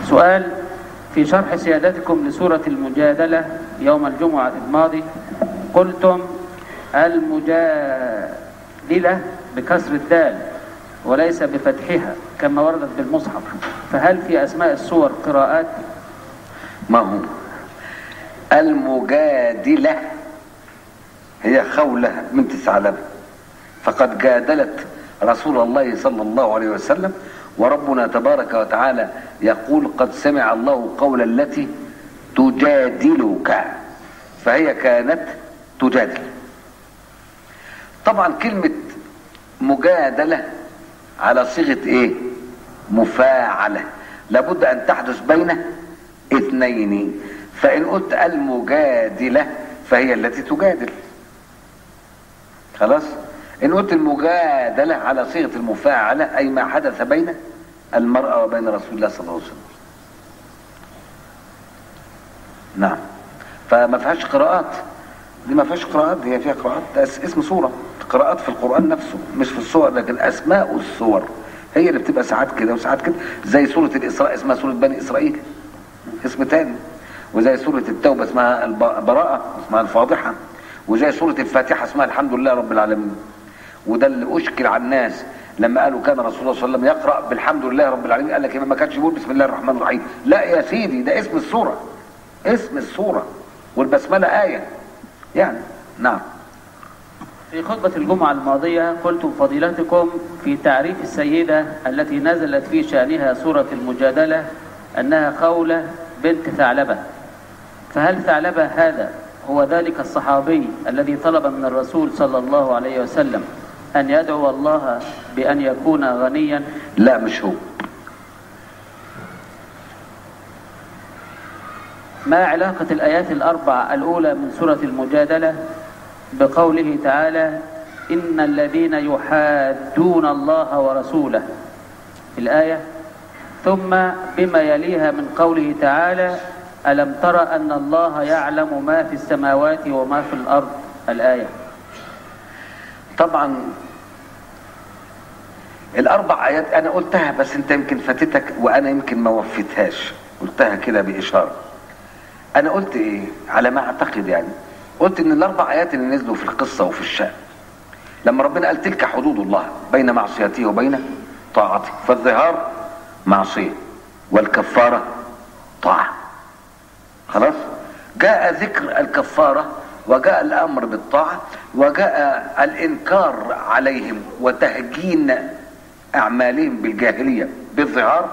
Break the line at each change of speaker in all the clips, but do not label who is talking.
سؤال في شرح سيادتكم لسورة المجادلة يوم الجمعة الماضي قلتم المجادلة بكسر الدال وليس بفتحها كما وردت بالمصحف فهل في أسماء السور قراءات
ما هو المجادلة هي خولة من ثعلبة فقد جادلت رسول الله صلى الله عليه وسلم وربنا تبارك وتعالى يقول قد سمع الله قول التي تجادلك فهي كانت تجادل طبعا كلمة مجادلة على صيغة ايه مفاعلة لابد ان تحدث بين اثنين فان قلت المجادلة فهي التي تجادل خلاص ان قلت المجادلة على صيغة المفاعلة اي ما حدث بين المرأة وبين رسول الله صلى الله عليه وسلم نعم فما فيهاش قراءات دي ما فيهاش قراءات دي فيها قراءات ده اسم سورة قراءات في القرآن نفسه مش في السور لكن اسماء السور هي اللي بتبقى ساعات كده وساعات كده زي سورة الإسراء اسمها سورة بني إسرائيل اسم تاني وزي سورة التوبة اسمها البراءة اسمها الفاضحة وزي سورة الفاتحة اسمها الحمد لله رب العالمين وده اللي أشكل على الناس لما قالوا كان رسول الله صلى الله عليه وسلم يقرأ بالحمد لله رب العالمين قال لك ما كانش يقول بسم الله الرحمن الرحيم لا يا سيدي ده اسم السورة اسم السورة والبسملة آية يعني نعم
في خطبة الجمعة الماضية قلتم فضيلتكم في تعريف السيدة التي نزلت في شأنها سورة المجادلة أنها خولة بنت ثعلبة فهل ثعلبة هذا هو ذلك الصحابي الذي طلب من الرسول صلى الله عليه وسلم أن يدعو الله بأن يكون غنيا
لا مش هو
ما علاقة الآيات الأربع الأولى من سورة المجادلة بقوله تعالى إن الذين يحادون الله ورسوله الآية ثم بما يليها من قوله تعالى ألم تر أن الله يعلم ما في السماوات وما في الأرض الآية
طبعا الاربع ايات انا قلتها بس انت يمكن فاتتك وانا يمكن ما وفيتهاش قلتها كده باشاره انا قلت ايه على ما اعتقد يعني قلت ان الاربع ايات اللي نزلوا في القصه وفي الشأن لما ربنا قال تلك حدود الله بين معصيته وبين طاعته فالظهار معصيه والكفاره طاعه خلاص جاء ذكر الكفاره وجاء الامر بالطاعه وجاء الانكار عليهم وتهجين اعمالهم بالجاهليه بالظهار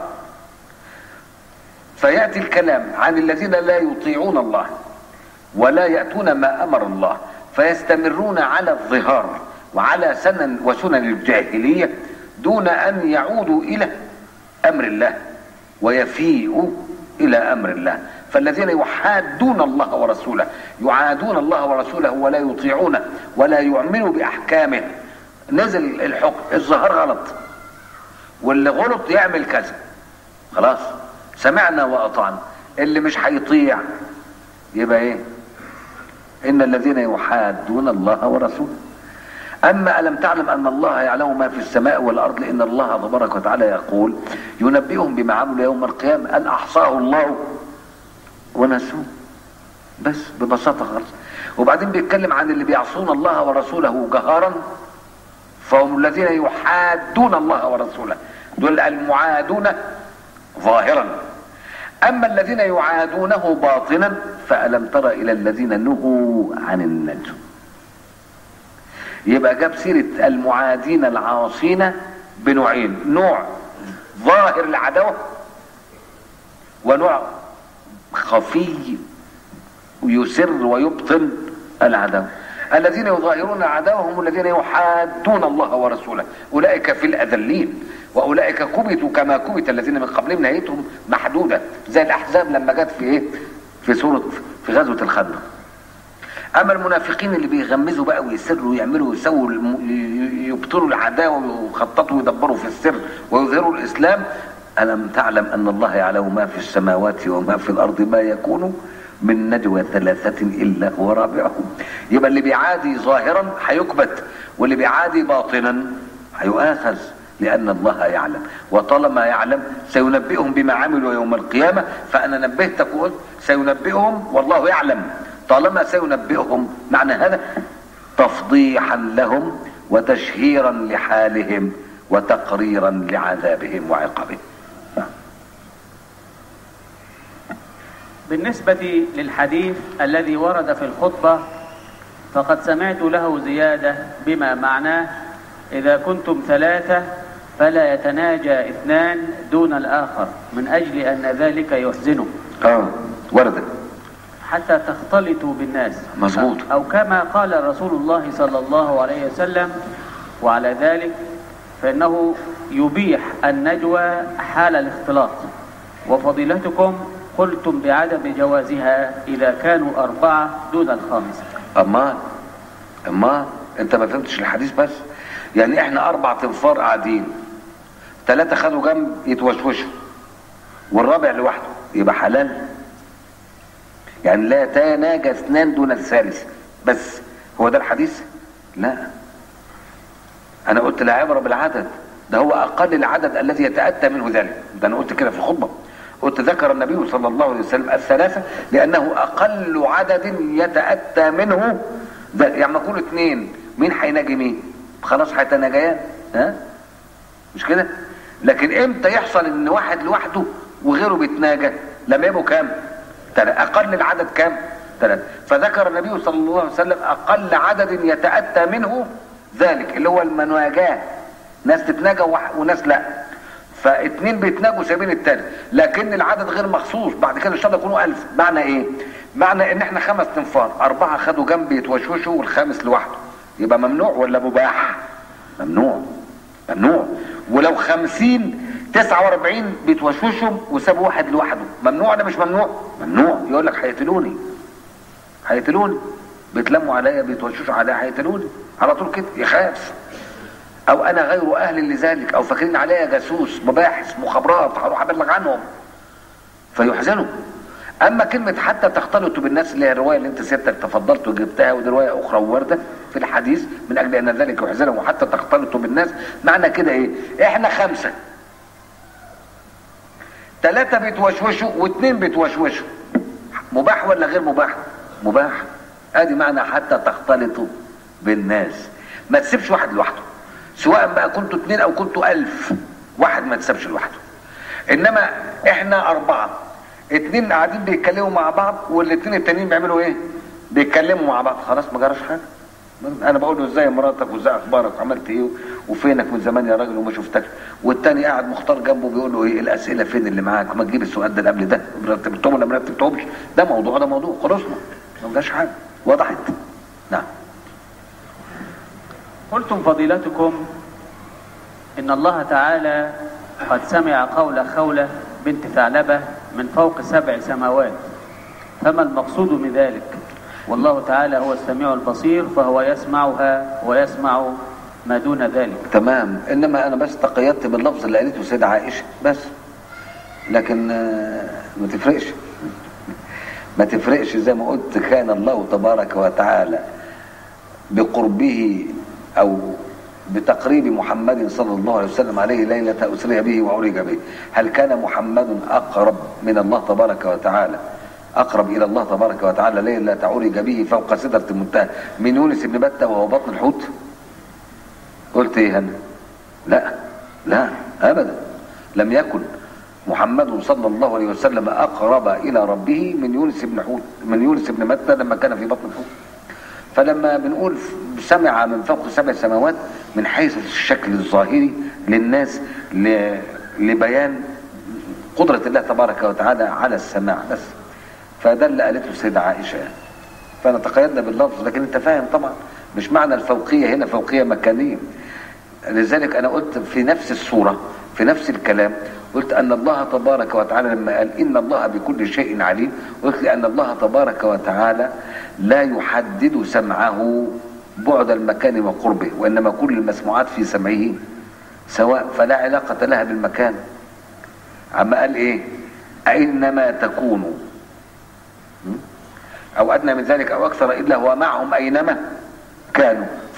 فياتي الكلام عن الذين لا يطيعون الله ولا ياتون ما امر الله فيستمرون على الظهار وعلى سنن وسنن الجاهليه دون ان يعودوا الى امر الله ويفيئوا الى امر الله فالذين يحادون الله ورسوله يعادون الله ورسوله ولا يطيعونه ولا يؤمنوا باحكامه نزل الحكم الظهر غلط واللي غلط يعمل كذا خلاص سمعنا واطعنا اللي مش هيطيع يبقى ايه ان الذين يحادون الله ورسوله اما الم تعلم ان الله يعلم ما في السماء والارض لان الله تبارك وتعالى يقول ينبئهم بما عملوا يوم القيامه ان احصاه الله ونسوه بس ببساطه خالص وبعدين بيتكلم عن اللي بيعصون الله ورسوله جهارا فهم الذين يحادون الله ورسوله دول المعادون ظاهرا اما الذين يعادونه باطنا فالم تر الى الذين نهوا عن النجم يبقى جاب سيره المعادين العاصين بنوعين نوع ظاهر العداوه ونوع خفي يسر ويبطن العداوه الذين يظاهرون العداوه هم الذين يحادون الله ورسوله اولئك في الاذلين واولئك كبتوا كما كبت الذين من قبلهم نهايتهم محدوده زي الاحزاب لما جت في ايه في سوره في غزوه الخندق اما المنافقين اللي بيغمزوا بقى ويسروا ويعملوا ويسووا يبطلوا العداوه ويخططوا ويدبروا في السر ويظهروا الاسلام الم تعلم ان الله يعلم ما في السماوات وما في الارض ما يكون من نجوى ثلاثة إلا هو رابعهم يبقى اللي بيعادي ظاهرا هيكبت واللي بيعادي باطنا هيؤاخذ لأن الله يعلم وطالما يعلم سينبئهم بما عملوا يوم القيامة فأنا نبهتك وقلت سينبئهم والله يعلم طالما سينبئهم معنى هذا تفضيحا لهم وتشهيرا لحالهم وتقريرا لعذابهم وعقابهم
بالنسبة للحديث الذي ورد في الخطبة فقد سمعت له زيادة بما معناه إذا كنتم ثلاثة فلا يتناجى اثنان دون الآخر من أجل أن ذلك يحزنه
اه ورد
حتى تختلطوا بالناس
مظبوط.
أو كما قال رسول الله صلى الله عليه وسلم وعلى ذلك فإنه يبيح النجوى حال الاختلاط وفضيلتكم قلتم بعدم جوازها إذا كانوا أربعة دون الخامسة
اما اما انت ما فهمتش الحديث بس يعني احنا اربع تنفار قاعدين ثلاثة خدوا جنب يتوشوشوا والرابع لوحده يبقى حلال يعني لا يتناجى اثنان دون الثالث بس هو ده الحديث لا انا قلت لا عبرة بالعدد ده هو اقل العدد الذي يتأتى منه ذلك ده انا قلت كده في الخطبة قلت ذكر النبي صلى الله عليه وسلم الثلاثة لانه اقل عدد يتأتى منه ده يعني ما يكونوا اثنين مين هيناجي مين خلاص هيتناجيان ها مش كده لكن امتى يحصل ان واحد لوحده وغيره بيتناجى لما يبقوا كام تلاتة. اقل العدد كام ثلاثة فذكر النبي صلى الله عليه وسلم اقل عدد يتأتى منه ذلك اللي هو المناجاة ناس تتناجى وح- وناس لا فاتنين بيتناجوا سايبين التالت لكن العدد غير مخصوص بعد كده ان شاء الله يكونوا ألف معنى ايه معنى ان احنا خمس تنفار اربعة خدوا جنب يتوشوشوا والخامس لوحده يبقى ممنوع ولا مباح ممنوع ممنوع ولو خمسين تسعة واربعين بيتوشوشوا وسابوا واحد لوحده ممنوع ده مش ممنوع ممنوع يقول لك هيقتلوني هيقتلوني بيتلموا عليا بيتوشوشوا عليا هيقتلوني على طول كده يخاف او انا غير اهل لذلك او فاكرين عليا جاسوس مباحث مخابرات هروح ابلغ عنهم فيحزنوا اما كلمه حتى تختلطوا بالناس اللي هي الروايه اللي انت سيادتك تفضلت وجبتها ودي روايه اخرى وارده في الحديث من اجل ان ذلك يحزنهم وحتى تختلطوا بالناس معنى كده ايه احنا خمسه ثلاثه بيتوشوشوا واثنين بيتوشوشوا مباح ولا غير مباح مباح ادي معنى حتى تختلطوا بالناس ما تسيبش واحد لوحده سواء بقى كنتوا اثنين او كنتوا الف واحد ما تسيبش لوحده انما احنا اربعه اتنين قاعدين بيتكلموا مع بعض والاتنين التانيين بيعملوا ايه بيتكلموا مع بعض خلاص ما جراش حاجه انا بقول له ازاي مراتك وازاي اخبارك عملت ايه وفينك من زمان يا راجل وما شفتكش والتاني قاعد مختار جنبه بيقول له ايه الاسئله فين اللي معاك ما تجيب السؤال ده اللي قبل ده مرتبتهم ولا مرتبتهمش ده موضوع ده موضوع خلصنا ما جاش حاجه وضحت نعم
قلتم فضيلتكم إن الله تعالى قد سمع قول خولة بنت ثعلبة من فوق سبع سماوات فما المقصود من ذلك والله تعالى هو السميع البصير فهو يسمعها ويسمع ما دون ذلك
تمام انما انا بس تقيدت باللفظ اللي قالته سيدة عائشة بس لكن آه، ما تفرقش ما تفرقش زي ما قلت كان الله تبارك وتعالى بقربه او بتقريب محمد صلى الله عليه وسلم عليه ليلة أسري به وعرج به هل كان محمد أقرب من الله تبارك وتعالى أقرب إلى الله تبارك وتعالى ليلة عرج به فوق سدرة المنتهى من يونس بن بتة وهو بطن الحوت قلت ايه هنا لا لا ابدا لم يكن محمد صلى الله عليه وسلم اقرب الى ربه من يونس بن حوت من يونس بن متى لما كان في بطن الحوت فلما بنقول سمع من فوق سبع سماوات من حيث الشكل الظاهري للناس ل- لبيان قدرة الله تبارك وتعالى على السماع بس فده اللي قالته السيدة عائشة يعني. فانا تقيدنا باللفظ لكن انت فاهم طبعا مش معنى الفوقية هنا فوقية مكانية لذلك انا قلت في نفس الصورة في نفس الكلام قلت ان الله تبارك وتعالى لما قال ان الله بكل شيء عليم قلت لان الله تبارك وتعالى لا يحدد سمعه بعد المكان وقربه وانما كل المسموعات في سمعه سواء فلا علاقة لها بالمكان عما قال ايه اينما تكونوا او ادنى من ذلك او اكثر الا هو معهم اينما كانوا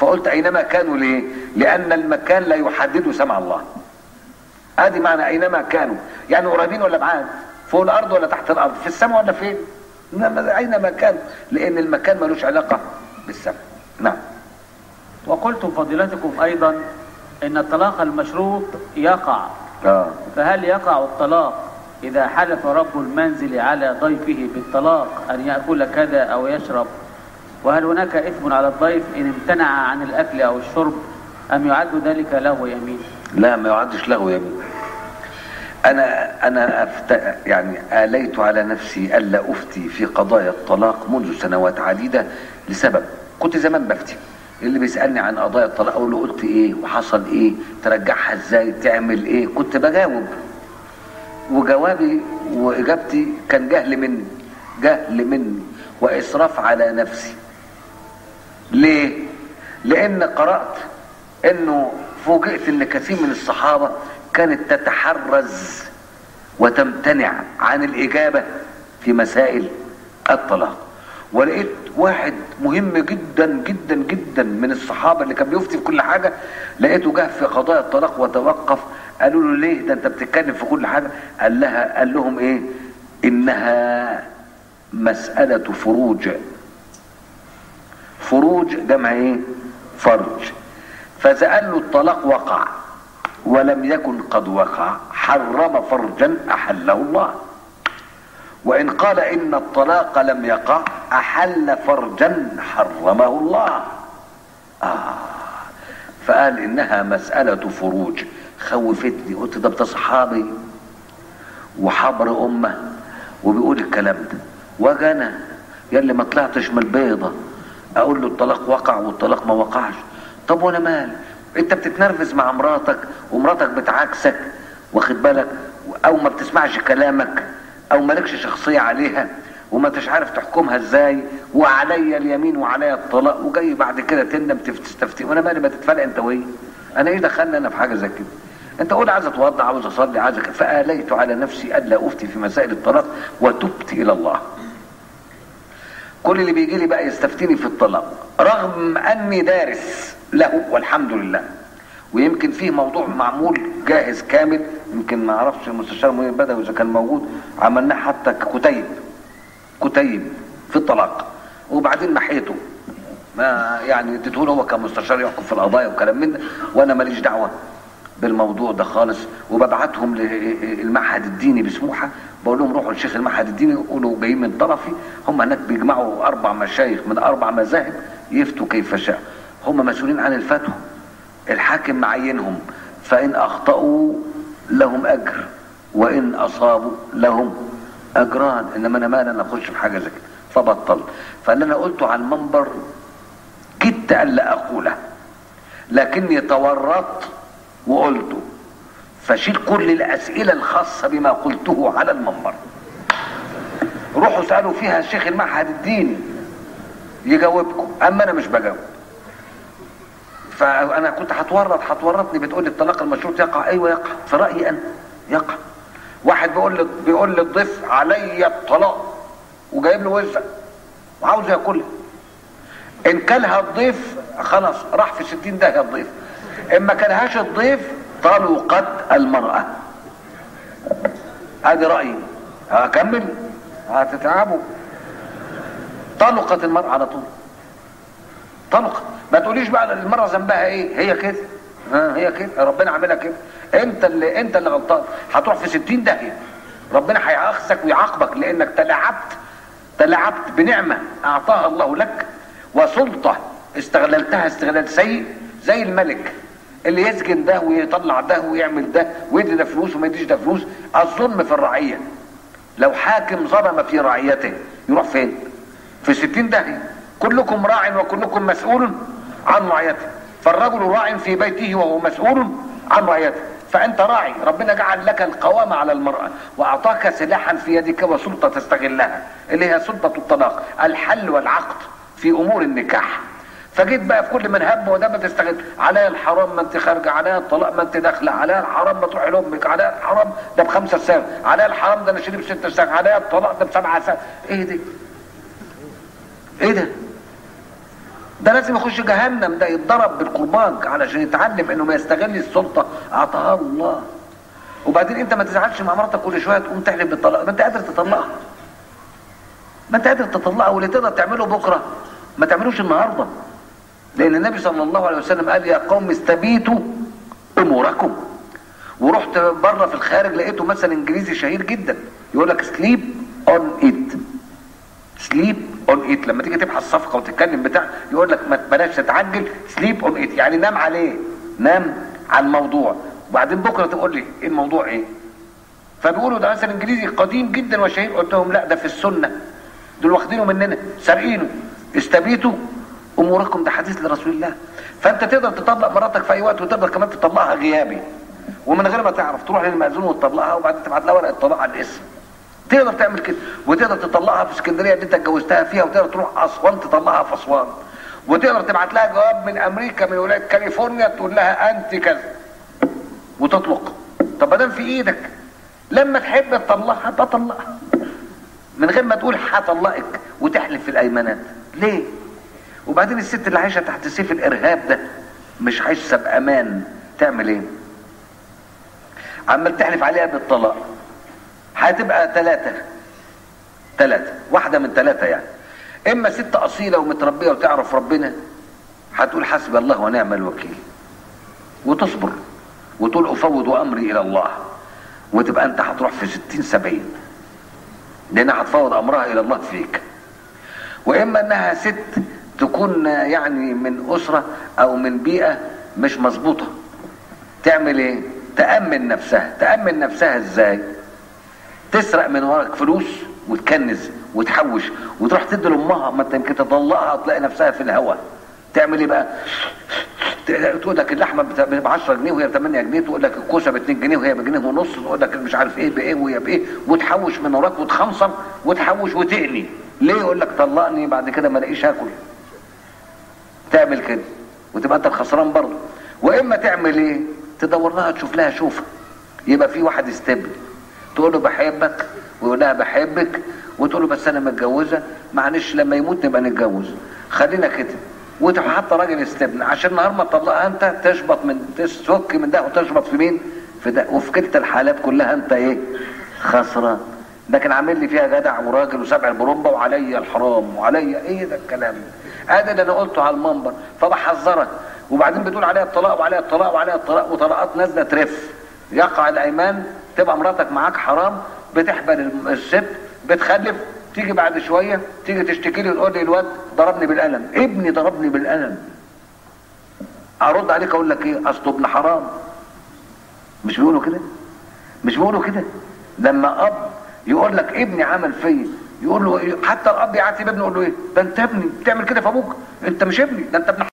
فقلت اينما كانوا ليه لان المكان لا يحدد سمع الله ادي معنى اينما كانوا يعني قريبين ولا بعاد فوق الارض ولا تحت الارض في السماء ولا فين إنما اينما كان لان المكان ملوش علاقه بالسماء نعم
وقلتم فضيلتكم أيضا إن الطلاق المشروط يقع
اه
فهل يقع الطلاق إذا حلف رب المنزل على ضيفه بالطلاق أن يأكل كذا أو يشرب وهل هناك إثم على الضيف إن امتنع عن الأكل أو الشرب أم يعد ذلك له يمين
لا ما يعدش لغو يمين انا انا أفت... يعني اليت على نفسي الا افتي في قضايا الطلاق منذ سنوات عديده لسبب كنت زمان بفتي اللي بيسالني عن قضايا الطلاق اقول له قلت ايه وحصل ايه ترجعها ازاي تعمل ايه كنت بجاوب وجوابي واجابتي كان جهل مني جهل مني واسراف على نفسي ليه لان قرات انه فوجئت ان كثير من الصحابه كانت تتحرز وتمتنع عن الاجابه في مسائل الطلاق ولقيت واحد مهم جدا جدا جدا من الصحابه اللي كان بيفتي في كل حاجه لقيته جه في قضايا الطلاق وتوقف قالوا له ليه ده انت بتتكلم في كل حاجه قال لها قال لهم ايه انها مساله فروج فروج جمع ايه فرج فاذا قال له الطلاق وقع ولم يكن قد وقع حرم فرجا احله الله وان قال ان الطلاق لم يقع احل فرجا حرمه الله آه فقال انها مسألة فروج خوفتني قلت ده ده صحابي وحبر امه وبيقول الكلام ده واجي انا يلي ما طلعتش من البيضة اقول له الطلاق وقع والطلاق ما وقعش طب وانا مال انت بتتنرفز مع مراتك ومراتك بتعاكسك واخد بالك او ما بتسمعش كلامك او مالكش شخصية عليها وما انتش عارف تحكمها ازاي وعليا اليمين وعليا الطلاق وجاي بعد كده تندم تستفتي وانا مالي ما تتفرق انت وهي انا ايه دخلني انا في حاجه زي كده انت قول عايز اتوضا عاوز اصلي عايز أك- فاليت على نفسي الا افتي في مسائل الطلاق وتبت الى الله كل اللي بيجي لي بقى يستفتيني في الطلاق رغم اني دارس له والحمد لله ويمكن فيه موضوع معمول جاهز كامل يمكن ما اعرفش المستشار منير بدوي اذا كان موجود عملناه حتى ككتيب كتيب في الطلاق وبعدين محيته ما يعني اديته له هو كمستشار يحكم في القضايا وكلام من ده وانا ماليش دعوه بالموضوع ده خالص وببعتهم للمعهد الديني بسموحه بقول لهم روحوا للشيخ المعهد الديني قولوا جايين من طرفي هم هناك بيجمعوا اربع مشايخ من اربع مذاهب يفتوا كيف شاء هم مسؤولين عن الفتوى الحاكم معينهم فان اخطاوا لهم اجر وان اصابوا لهم اجران انما انا مال انا اخش في حاجه زي كده فبطل فاللي انا قلته على المنبر كدت الا اقوله لكني تورطت وقلته فشيل كل الاسئله الخاصه بما قلته على المنبر روحوا اسالوا فيها الشيخ المعهد الديني يجاوبكم اما انا مش بجاوب فانا كنت هتورط هتورطني بتقول لي الطلاق المشروط يقع ايوه يقع في رايي انا يقع واحد بيقول لي بيقول للضيف علي الطلاق وجايب له وزه وعاوز ياكلها ان كلها الضيف خلاص راح في ستين داهيه الضيف ان ما كلهاش الضيف طلقت المراه ادي رايي هكمل هتتعبوا طلقت المراه على طول طلقت ما تقوليش بقى المراه ذنبها ايه هي كده ها هي كده ربنا عاملها كده انت اللي انت اللي غلطان هتروح في ستين داهيه ربنا هيأخذك ويعاقبك لانك تلاعبت تلاعبت بنعمه اعطاها الله لك وسلطه استغللتها استغلال سيء زي الملك اللي يسجن ده ويطلع ده ويعمل ده ويدي ده فلوس وما يديش ده فلوس الظلم في الرعيه لو حاكم ظلم في رعيته يروح فين في ستين داهيه كلكم راع وكلكم مسؤول عن رعيته فالرجل راع في بيته وهو مسؤول عن رعيته فانت راعي ربنا جعل لك القوامة على المرأة واعطاك سلاحا في يدك وسلطة تستغلها اللي هي سلطة الطلاق الحل والعقد في امور النكاح فجيت بقى في كل من هب ودب تستغل عليا الحرام ما انت خارجه عليا الطلاق ما انت داخله عليا الحرام ما تروحي لامك عليا الحرام ده بخمسه سنه عليا الحرام ده انا شريب ست سنه عليا الطلاق ده بسبعه سنه ايه ده؟ ايه ده؟ ده لازم يخش جهنم ده يتضرب بالقرباج علشان يتعلم انه ما يستغل السلطه اعطاها الله وبعدين انت ما تزعلش مع مراتك كل شويه تقوم تحلف بالطلاق ما انت قادر تطلقها ما انت قادر تطلقها واللي تقدر تعمله بكره ما تعملوش النهارده لان النبي صلى الله عليه وسلم قال يا قوم استبيتوا اموركم ورحت بره في الخارج لقيته مثلا انجليزي شهير جدا يقول لك سليب اون ايت سليب اون ايت لما تيجي تبحث صفقه وتتكلم بتاع يقول لك ما بلاش تتعجل سليب اون ايت يعني نام عليه نام على الموضوع وبعدين بكره تقول لي ايه الموضوع ايه فبيقولوا ده مثلا انجليزي قديم جدا وشهير قلت لهم لا ده في السنه دول واخدينه مننا سارقينه استبيتوا اموركم ده حديث لرسول الله فانت تقدر تطلق مراتك في اي وقت وتقدر كمان تطلقها غيابي ومن غير ما تعرف تروح للمأذون وتطلقها وبعدين تبعت لها ورقه طلاق على الاسم تقدر تعمل كده وتقدر تطلقها في اسكندريه اللي انت اتجوزتها فيها وتقدر تروح اسوان تطلقها في اسوان وتقدر تبعت لها جواب من امريكا من ولايه كاليفورنيا تقول لها انت كذا وتطلق طب ما دام في ايدك لما تحب تطلقها تطلقها من غير ما تقول هطلقك وتحلف في الايمانات ليه وبعدين الست اللي عايشه تحت سيف الارهاب ده مش عايشه بامان تعمل ايه عمال تحلف عليها بالطلاق هتبقى ثلاثة ثلاثة واحدة من ثلاثة يعني اما ست اصيلة ومتربية وتعرف ربنا هتقول حسبي الله ونعم الوكيل وتصبر وتقول افوض امري الى الله وتبقى انت هتروح في ستين سبعين لانها هتفوض امرها الى الله فيك واما انها ست تكون يعني من اسره او من بيئه مش مظبوطه تعمل ايه تامن نفسها تامن نفسها ازاي تسرق من وراك فلوس وتكنز وتحوش وتروح تدي لامها ما انت يمكن تطلقها تلاقي نفسها في الهوا تعمل ايه بقى تقول لك اللحمه ب 10 جنيه وهي ب 8 جنيه تقول لك الكوسه ب 2 جنيه وهي بجنيه ونص تقول لك مش عارف ايه بايه وهي بايه وتحوش من وراك وتخنصر وتحوش وتقلي ليه يقول لك طلقني بعد كده ما الاقيش اكل تعمل كده وتبقى انت الخسران برضه واما تعمل ايه تدور لها تشوف لها شوفه يبقى في واحد يستبل تقول له بحبك ويقول لها بحبك وتقول له بس انا متجوزه معلش لما يموت نبقى نتجوز خلينا كده وتروح حاطه راجل استبن عشان نهار ما تطلقها انت تشبط من تسك من ده وتشبط في مين؟ في ده وفي كلتا الحالات كلها انت ايه؟ خسران لكن عامل لي فيها جدع وراجل وسبع البرومبا وعليا الحرام وعليا ايه ده الكلام ده؟ ادي اللي انا قلته على المنبر فبحذرك وبعدين بتقول عليها الطلاق وعليها الطلاق وعليها الطلاق وطلاقات نازله ترف يقع الايمان تبقى مراتك معاك حرام بتحبل الست بتخلف تيجي بعد شويه تيجي تشتكي لي وتقول لي الواد ضربني بالقلم ابني ضربني بالقلم ارد عليك اقول لك ايه اصله ابن حرام مش بيقولوا كده مش بيقولوا كده لما اب يقول لك ابني عمل فيا يقول له إيه؟ حتى الاب يعاتب ابنه يقول له ايه ده انت ابني بتعمل كده في ابوك انت مش ابني ده انت ابن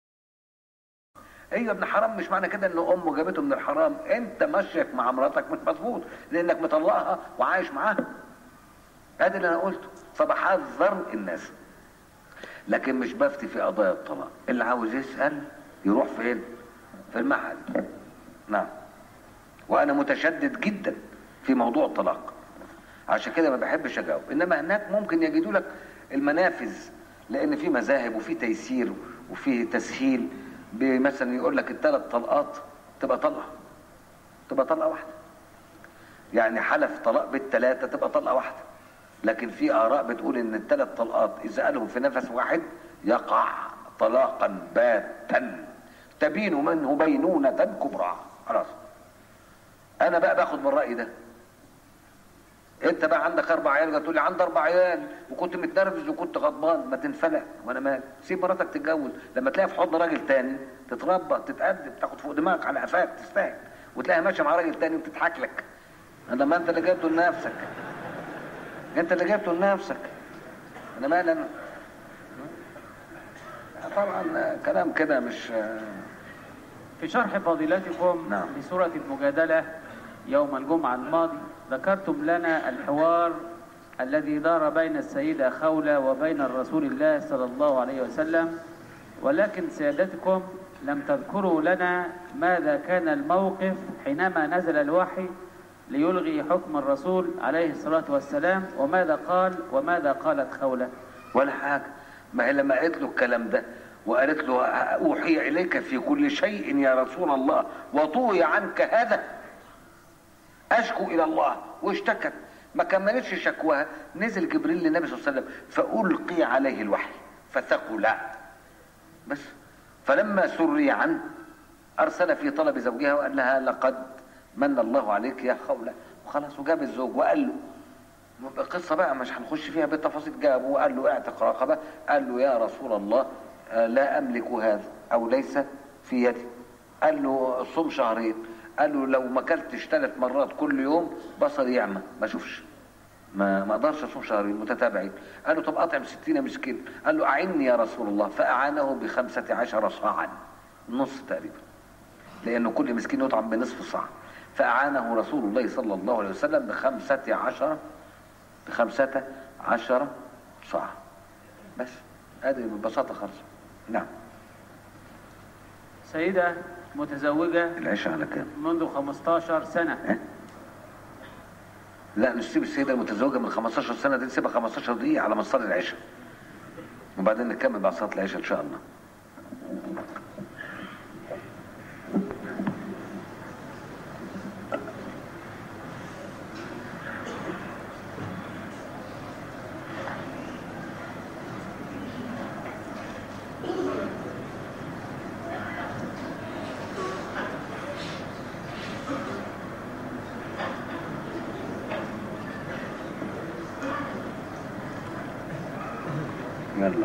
ايوه ابن حرام مش معنى كده ان امه جابته من الحرام انت ماشيك مع مراتك مش مظبوط لانك مطلقها وعايش معاها ادي اللي انا قلته فبحذر الناس لكن مش بفتي في قضايا الطلاق اللي عاوز يسال يروح فين في المعهد نعم وانا متشدد جدا في موضوع الطلاق عشان كده ما بحبش اجاوب انما هناك ممكن يجدوا لك المنافذ لان في مذاهب وفي تيسير وفي تسهيل مثلا يقول لك الثلاث طلقات تبقى طلقه تبقى طلقه واحده يعني حلف طلاق بالثلاثه تبقى طلقه واحده لكن في اراء بتقول ان الثلاث طلقات اذا قالهم في نفس واحد يقع طلاقا باتا تبين منه بينونة كبرى خلاص انا بقى باخد من الراي ده انت بقى عندك اربع عيال تقول لي عندي اربع عيال وكنت متنرفز وكنت غضبان ما تنفلق وانا مال سيب مراتك تتجوز لما تلاقيها في حضن راجل تاني تتربى تتأدب تاخد فوق دماغك على قفاك تستاهل وتلاقيها ماشيه مع راجل تاني وتضحك لك لما انت اللي جبته لنفسك انت اللي جبته لنفسك انا مال انا طبعا كلام كده مش
في شرح فضيلتكم
نعم.
لسورة المجادلة يوم الجمعة الماضي ذكرتم لنا الحوار الذي دار بين السيدة خولة وبين الرسول الله صلى الله عليه وسلم ولكن سيادتكم لم تذكروا لنا ماذا كان الموقف حينما نزل الوحي ليلغي حكم الرسول عليه الصلاة والسلام وماذا قال وماذا قالت خولة
ولا حاجه ما هي لما قالت له الكلام ده وقالت له اوحي اليك في كل شيء يا رسول الله وطوي عنك هذا اشكو الى الله واشتكت ما كملتش شكواها نزل جبريل للنبي صلى الله عليه وسلم فالقي عليه الوحي فثقل بس فلما سري عنه ارسل في طلب زوجها وقال لها لقد من الله عليك يا خولة وخلاص وجاب الزوج وقال له قصة بقى مش هنخش فيها بالتفاصيل جابه وقال له اعتق رقبة قال له يا رسول الله آه، لا املك هذا او ليس في يدي قال له صوم شهرين قال له لو ما اكلتش ثلاث مرات كل يوم بصري يعمى ما اشوفش ما ما اقدرش اصوم شهرين متتابعين قال له طب اطعم ستين مسكين قال له اعني يا رسول الله فاعانه بخمسة عشر صاعا نص تقريبا لانه كل مسكين يطعم بنصف صاع فاعانه رسول الله صلى الله عليه وسلم بخمسة عشر بخمسة عشر صاع بس هذه ببساطة خالص نعم
سيدة متزوجة
العشاء على كام
منذ 15 سنة
إيه؟ لا نسيب السيدة المتزوجة من 15 سنة دي نسيبها 15 دقيقة على مصدر العشاء وبعدين نكمل بعد صلاة العشاء إن شاء الله يلا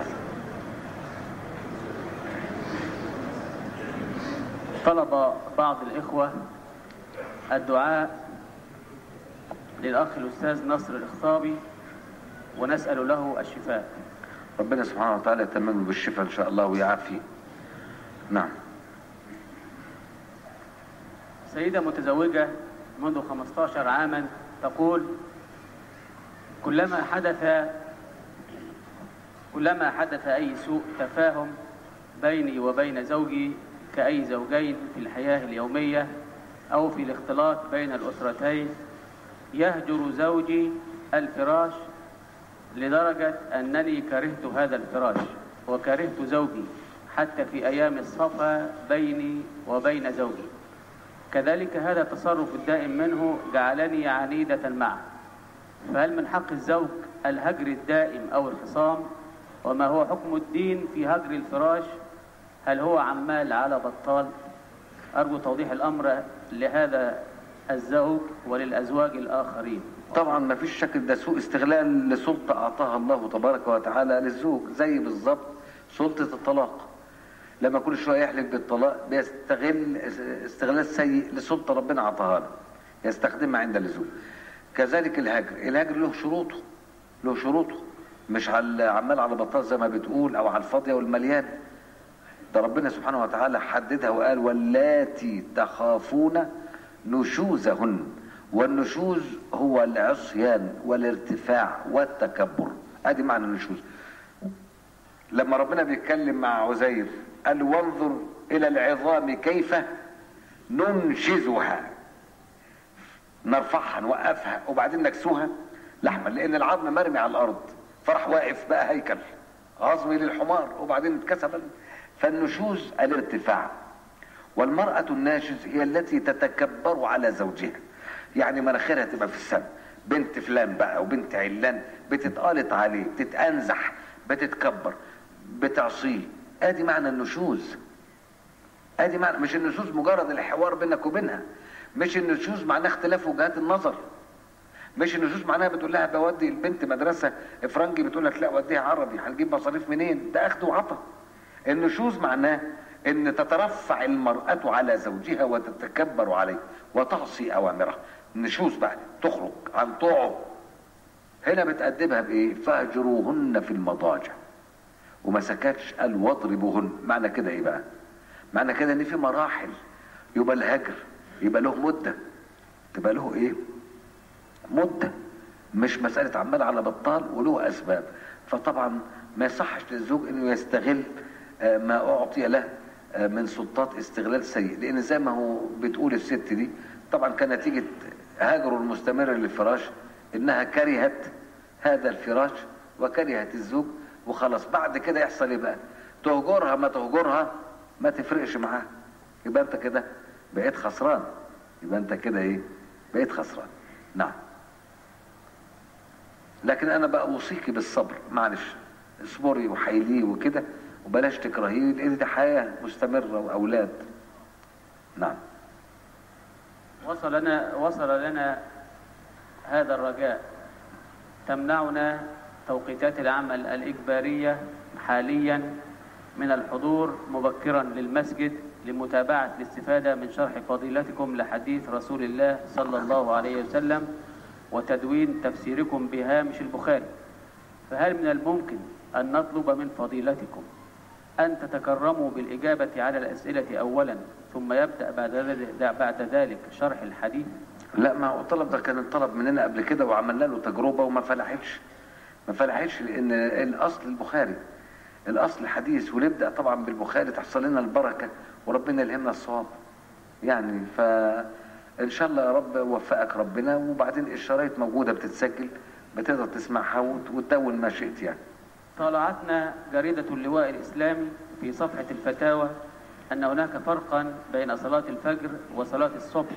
طلب بعض الإخوة الدعاء للأخ الأستاذ نصر الإخطابي ونسأل له الشفاء
ربنا سبحانه وتعالى يتمم بالشفاء إن شاء الله ويعافي نعم
سيدة متزوجة منذ 15 عاما تقول كلما حدث كلما حدث أي سوء تفاهم بيني وبين زوجي كأي زوجين في الحياة اليومية أو في الاختلاط بين الأسرتين يهجر زوجي الفراش لدرجة أنني كرهت هذا الفراش وكرهت زوجي حتى في أيام الصفا بيني وبين زوجي كذلك هذا التصرف الدائم منه جعلني عنيدة معه فهل من حق الزوج الهجر الدائم أو الخصام وما هو حكم الدين في هجر الفراش هل هو عمال على بطال أرجو توضيح الأمر لهذا الزوج وللأزواج الآخرين
طبعا ما فيش شك ده سوء استغلال لسلطة أعطاها الله تبارك وتعالى للزوج زي بالظبط سلطة الطلاق لما كل شوية يحلف بالطلاق بيستغل استغلال سيء لسلطة ربنا أعطاها له يستخدمها عند اللزوم كذلك الهجر الهجر له شروطه له شروطه مش على عمال على بطال زي ما بتقول او على الفاضية والمليان ده ربنا سبحانه وتعالى حددها وقال واللاتي تخافون نشوزهن والنشوز هو العصيان والارتفاع والتكبر ادي معنى النشوز لما ربنا بيتكلم مع عزير قال وانظر الى العظام كيف ننشزها نرفعها نوقفها وبعدين نكسوها لحما لان العظم مرمي على الارض فراح واقف بقى هيكل عظمي للحمار وبعدين اتكسب فالنشوز الارتفاع والمرأة الناشز هي التي تتكبر على زوجها يعني مناخيرها تبقى في السماء بنت فلان بقى وبنت علان بتتقالط عليه بتتأنزح بتتكبر بتعصيه ادي معنى النشوز ادي معنى مش النشوز مجرد الحوار بينك وبينها مش النشوز معناه اختلاف وجهات النظر مش النشوز معناها بتقول لها بودي البنت مدرسه فرنجي بتقول لك لا وديها عربي هنجيب مصاريف منين ده اخد وعطا النشوز معناه ان تترفع المرأة على زوجها وتتكبر عليه وتعصي اوامره النشوز بقى تخرج عن طوعه هنا بتأدبها بايه فاهجروهن في المضاجع وما سكتش قال واضربوهن معنى كده ايه بقى معنى كده ان في مراحل يبقى الهجر يبقى له مده تبقى له ايه مده مش مساله عمال على بطال وله اسباب فطبعا ما يصحش للزوج انه يستغل آه، ما اعطي له آه، من سلطات استغلال سيء لان زي ما هو بتقول الست دي طبعا كان نتيجه هاجره المستمر للفراش انها كرهت هذا الفراش وكرهت الزوج وخلاص بعد كده يحصل ايه بقى تهجرها ما تهجرها ما تفرقش معاه يبقى انت كده بقيت خسران يبقى انت كده ايه بقيت خسران نعم لكن انا بقى اوصيكي بالصبر معلش اصبري وحيليه وكده وبلاش تكرهيه لان دي حياه مستمره واولاد نعم
وصل لنا وصل لنا هذا الرجاء تمنعنا توقيتات العمل الإجبارية حاليا من الحضور مبكرا للمسجد لمتابعة الاستفادة من شرح فضيلتكم لحديث رسول الله صلى الله عليه وسلم وتدوين تفسيركم بهامش البخاري فهل من الممكن أن نطلب من فضيلتكم أن تتكرموا بالإجابة على الأسئلة أولا ثم يبدأ بعد ذلك, بعد ذلك شرح الحديث
لا ما هو الطلب ده كان طلب مننا قبل كده وعملنا له تجربه وما فلحتش ما فلحتش لان الاصل البخاري الاصل الحديث ونبدا طبعا بالبخاري تحصل لنا البركه وربنا يلهمنا الصواب يعني ف ان شاء الله يا رب وفقك ربنا وبعدين الشرايط موجوده بتتسجل بتقدر تسمعها وت- وتدون ما شئت يعني
طالعتنا جريدة اللواء الإسلامي في صفحة الفتاوى أن هناك فرقا بين صلاة الفجر وصلاة الصبح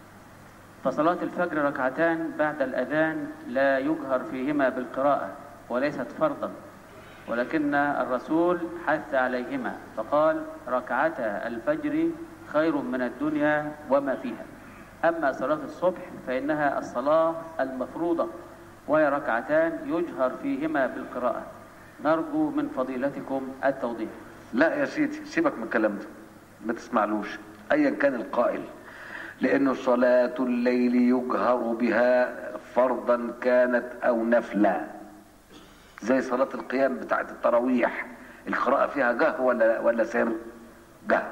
فصلاة الفجر ركعتان بعد الأذان لا يجهر فيهما بالقراءة وليست فرضا ولكن الرسول حث عليهما فقال ركعتا الفجر خير من الدنيا وما فيها أما صلاة الصبح فإنها الصلاة المفروضة وهي ركعتان يجهر فيهما بالقراءة نرجو من فضيلتكم التوضيح
لا يا سيدي سيبك من الكلام ده ما تسمعلوش ايا كان القائل لانه صلاة الليل يجهر بها فرضا كانت او نفلا زي صلاة القيام بتاعت التراويح القراءة فيها جهر ولا ولا سر جهر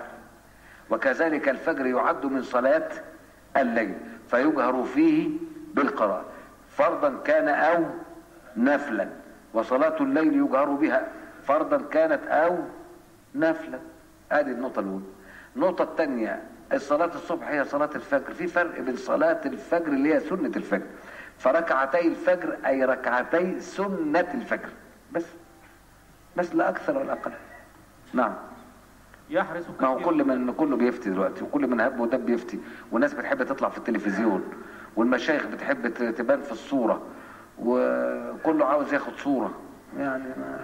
وكذلك الفجر يعد من صلاة الليل فيجهر فيه بالقراءة فرضا كان او نفلا وصلاة الليل يجهر بها فرضا كانت او نفلا ادي النقطة الاولى النقطة الثانية الصلاة الصبح هي صلاة الفجر في فرق بين صلاة الفجر اللي هي سنة الفجر فركعتي الفجر اي ركعتي سنة الفجر بس بس لا اكثر ولا اقل نعم
يحرص
ما هو
كثير
كل من كله بيفتي دلوقتي وكل من هب ودب بيفتي والناس بتحب تطلع في التلفزيون والمشايخ بتحب ت- تبان في الصورة وكله عاوز ياخد صورة يعني ما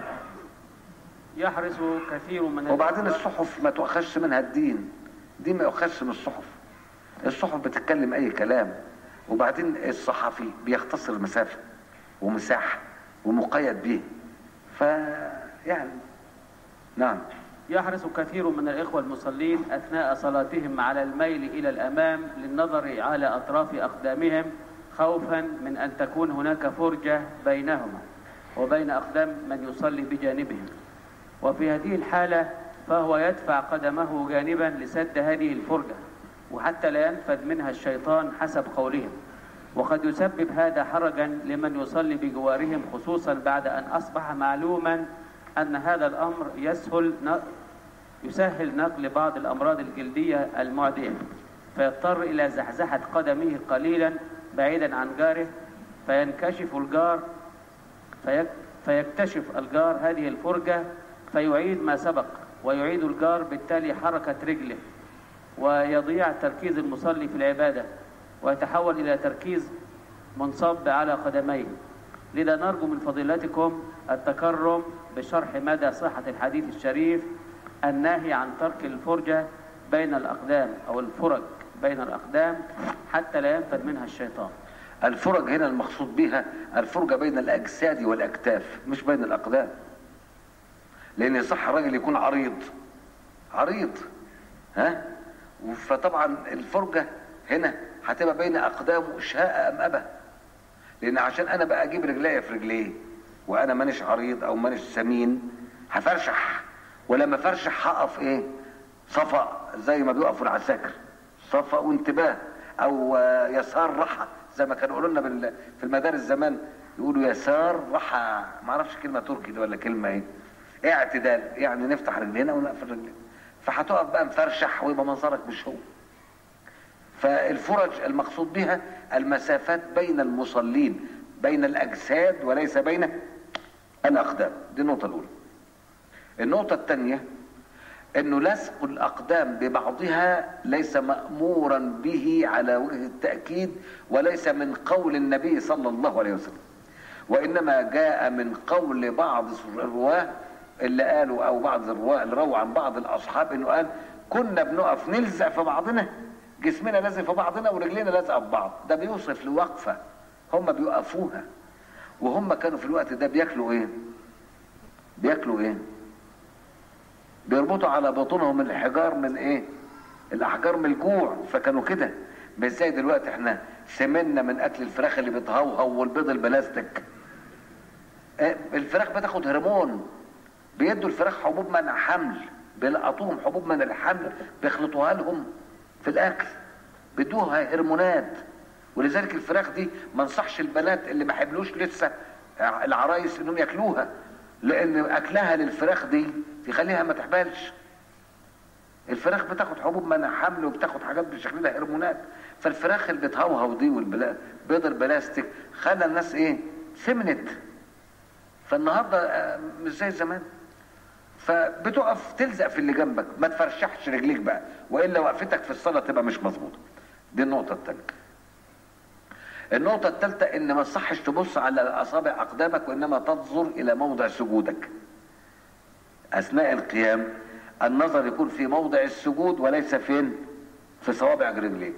يحرص كثير من
وبعدين
الإخوة-
الصحف ما تؤخذش منها الدين دي ما يؤخذش من الصحف الصحف بتتكلم اي كلام وبعدين الصحفي بيختصر مسافة ومساحة ومقيد به ف يعني نعم
يحرص كثير من الإخوة المصلين أثناء صلاتهم على الميل إلى الأمام للنظر على أطراف أقدامهم خوفا من أن تكون هناك فرجة بينهما وبين أقدام من يصلي بجانبهم وفي هذه الحالة فهو يدفع قدمه جانبا لسد هذه الفرجة وحتى لا ينفذ منها الشيطان حسب قولهم وقد يسبب هذا حرجا لمن يصلي بجوارهم خصوصا بعد أن أصبح معلوما أن هذا الأمر يسهل ن- يسهل نقل بعض الأمراض الجلدية المعدية فيضطر إلى زحزحة قدمه قليلا بعيدا عن جاره فينكشف الجار فيك فيكتشف الجار هذه الفرجة فيعيد ما سبق ويعيد الجار بالتالي حركة رجله ويضيع تركيز المصلي في العبادة ويتحول إلى تركيز منصب على قدميه لذا نرجو من فضيلتكم التكرم بشرح مدى صحة الحديث الشريف الناهي عن ترك الفرجة بين الأقدام أو الفرج بين الأقدام حتى لا ينفذ منها الشيطان
الفرج هنا المقصود بها الفرجة بين الأجساد والأكتاف مش بين الأقدام لأن يصح الراجل يكون عريض عريض ها فطبعا الفرجة هنا هتبقى بين أقدامه شاء أم أبى لأن عشان أنا بقى أجيب رجليا في رجليه وأنا مانيش عريض أو مانيش سمين هفرشح ولما فرشح هقف إيه صفا زي ما بيقفوا العساكر صفا وانتباه او آه، يسار رحى زي ما كانوا يقولوا لنا بال- في المدارس زمان يقولوا يسار رحى ما اعرفش كلمه تركي دي ولا كلمه ايه ايه اعتدال يعني نفتح رجلينا ونقفل رجلينا فهتقف بقى مفرشح ويبقى منظرك مش هو فالفرج المقصود بها المسافات بين المصلين بين الاجساد وليس بين الاقدام دي النقطه الاولى النقطة الثانية انه لصق الاقدام ببعضها ليس مأمورا به على وجه التأكيد وليس من قول النبي صلى الله عليه وسلم وانما جاء من قول بعض الرواه اللي قالوا او بعض الرواه اللي رووا عن بعض الاصحاب انه قال كنا بنقف نلزق في بعضنا جسمنا لازق في بعضنا ورجلينا لازقه في بعض ده بيوصف لوقفه هم بيوقفوها وهم كانوا في الوقت ده بياكلوا ايه بياكلوا ايه بيربطوا على بطونهم الحجار من ايه الاحجار من الجوع فكانوا كده مش زي دلوقتي احنا سمنا من اكل الفراخ اللي بتهوهو والبيض البلاستيك اه الفراخ بتاخد هرمون بيدوا الفراخ حبوب منع حمل بيلقطوهم حبوب منع الحمل بيخلطوها لهم في الاكل بيدوها هرمونات ولذلك الفراخ دي ما انصحش البنات اللي ما حبلوش لسه العرايس انهم ياكلوها لان اكلها للفراخ دي يخليها ما تحبلش الفراخ بتاخد حبوب منع حمل وبتاخد حاجات بالشكل ده هرمونات فالفراخ اللي بتهوهو دي والبيض البلاستيك خلى الناس ايه سمنت فالنهارده مش زي زمان فبتقف تلزق في اللي جنبك ما تفرشحش رجليك بقى والا وقفتك في الصلاه تبقى مش مظبوطه دي النقطه الثانيه النقطة الثالثة إن ما تصحش تبص على أصابع أقدامك وإنما تنظر إلى موضع سجودك. أثناء القيام النظر يكون في موضع السجود وليس فين؟ في صوابع رجليك.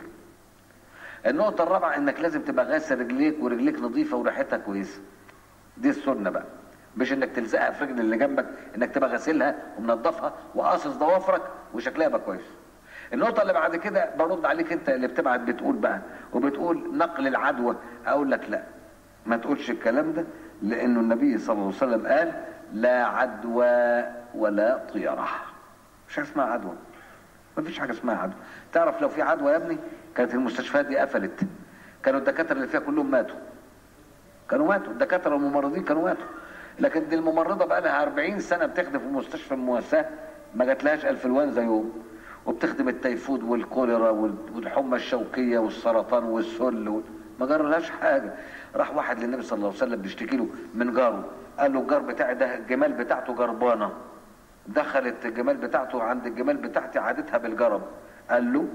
النقطة الرابعة إنك لازم تبقى غاسل رجليك ورجليك نظيفة وريحتها كويسة. دي السنة بقى. مش إنك تلزقها في رجل اللي جنبك، إنك تبقى غاسلها ومنضفها وقاصص ضوافرك وشكلها يبقى كويس. النقطة اللي بعد كده برد عليك انت اللي بتبعت بتقول بقى وبتقول نقل العدوى اقول لك لا ما تقولش الكلام ده لانه النبي صلى الله عليه وسلم قال لا عدوى ولا طيرة مش حاجة اسمها عدوى ما فيش حاجة اسمها عدوى تعرف لو في عدوى يا ابني كانت المستشفيات دي قفلت كانوا الدكاترة اللي فيها كلهم ماتوا كانوا ماتوا الدكاترة والممرضين كانوا ماتوا لكن دي الممرضة بقى لها 40 سنة بتخدم في مستشفى المواساة ما جاتلهاش انفلونزا يوم وبتخدم التيفود والكوليرا والحمى الشوكيه والسرطان والسل وال... ما جرالهاش حاجه راح واحد للنبي صلى الله عليه وسلم بيشتكي له من جاره قال له الجار بتاعي ده الجمال بتاعته جربانه دخلت الجمال بتاعته عند الجمال بتاعتي عادتها بالجرب قال له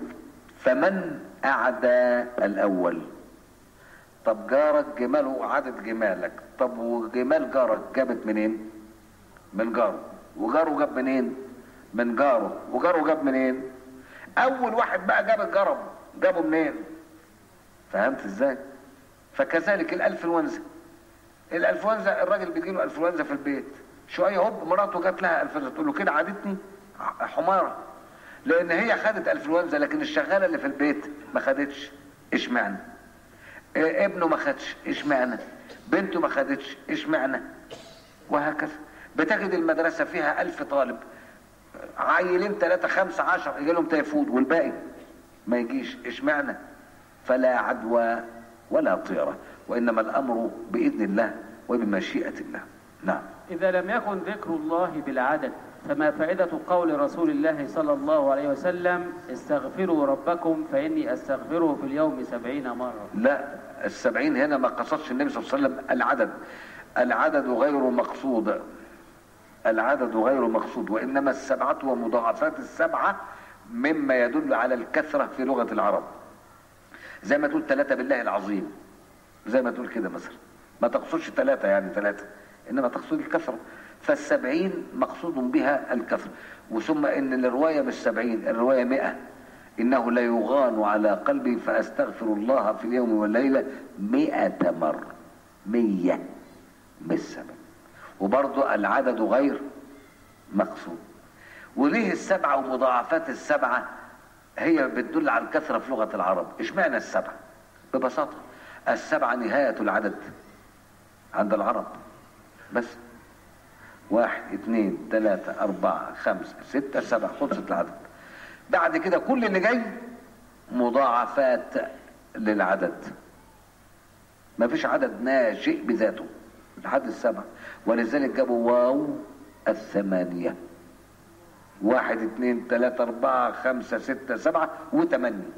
فمن اعدى الاول طب جارك جماله عدد جمالك طب وجمال جارك جابت منين من جاره وجاره جاب منين من جاره وجاره جاب منين اول واحد بقى جاب الجرب جابه منين فهمت ازاي فكذلك الانفلونزا الانفلونزا الراجل بيجي له انفلونزا في البيت شويه هوب مراته جات لها انفلونزا تقول له كده عادتني حماره لان هي خدت انفلونزا لكن الشغاله اللي في البيت ما خدتش اشمعنى إيه ابنه ما خدش اشمعنى بنته ما خدتش اشمعنى وهكذا بتجد المدرسه فيها ألف طالب عيلين ثلاثة خمسة عشر يجي لهم تيفود والباقي ما يجيش اشمعنى فلا عدوى ولا طيرة وإنما الأمر بإذن الله وبمشيئة الله نعم
إذا لم يكن ذكر الله بالعدد فما فائدة قول رسول الله صلى الله عليه وسلم استغفروا ربكم فإني أستغفره في اليوم سبعين مرة
لا السبعين هنا ما قصدش النبي صلى الله عليه وسلم العدد العدد غير مقصود العدد غير مقصود وإنما السبعة ومضاعفات السبعة مما يدل على الكثرة في لغة العرب زي ما تقول ثلاثة بالله العظيم زي ما تقول كده مثلا ما تقصدش ثلاثة يعني ثلاثة إنما تقصد الكثرة فالسبعين مقصود بها الكثرة وثم إن الرواية مش سبعين الرواية مئة إنه لا يغان على قلبي فأستغفر الله في اليوم والليلة مئة مرة مية مش سبع وبرضه العدد غير مقصود وليه السبعة ومضاعفات السبعة هي بتدل على الكثرة في لغة العرب اشمعنى السبعة ببساطة السبعة نهاية العدد عند العرب بس واحد اثنين ثلاثة أربعة خمسة ستة سبعة خلصت العدد بعد كده كل اللي جاي مضاعفات للعدد ما فيش عدد ناشئ بذاته لحد السبعة ولذلك جابوا واو الثمانية واحد اثنين ثلاثة أربعة خمسة ستة سبعة وثمانية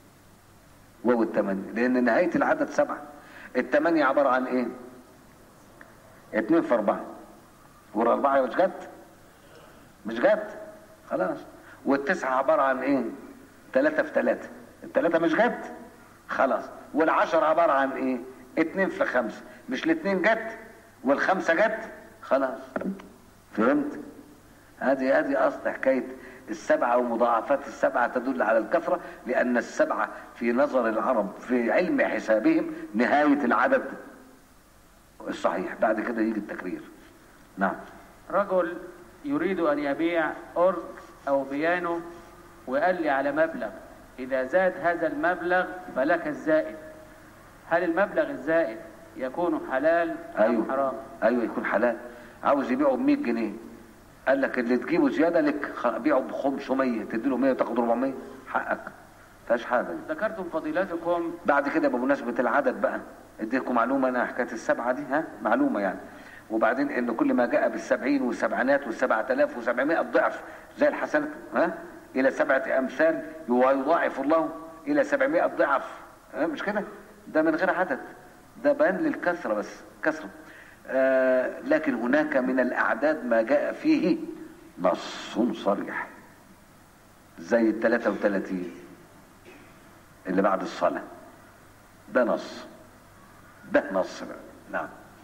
واو الثمانية لأن نهاية العدد سبعة الثمانية عبارة عن إيه؟ اثنين في أربعة والأربعة مش جت مش جت خلاص والتسعة عبارة عن ايه تلاتة في تلاتة التلاتة مش جت خلاص والعشر عبارة عن ايه اتنين في خمسة مش الاتنين جت والخمسة جت خلاص فهمت هذه هذه اصل حكاية السبعة ومضاعفات السبعة تدل على الكثرة لأن السبعة في نظر العرب في علم حسابهم نهاية العدد الصحيح بعد كده يجي التكرير نعم
رجل يريد أن يبيع أرض أو بيانو وقال لي على مبلغ إذا زاد هذا المبلغ فلك الزائد هل المبلغ الزائد يكون حلال أم
أيوه
حرام؟
أيوه يكون حلال عاوز يبيعه ب 100 جنيه قال لك اللي تجيبه زيادة لك خ- بيعه ب 500 تديله 100 وتاخد 400 حقك فيهاش حاجة دي.
ذكرتم فضيلتكم
بعد كده بمناسبة العدد بقى اديكم معلومة انا حكاية السبعة دي ها معلومة يعني وبعدين ان كل ما جاء بالسبعين والسبعينات والسبعة الاف وسبعمائة ضعف زي الحسنات ها الى سبعة امثال ويضاعف الله الى سبعمائة ضعف ها مش كده ده من غير عدد ده بيان للكثرة بس كثرة آه لكن هناك من الاعداد ما جاء فيه نص صريح زي ال 33 اللي بعد الصلاة ده نص ده نص بقى نعم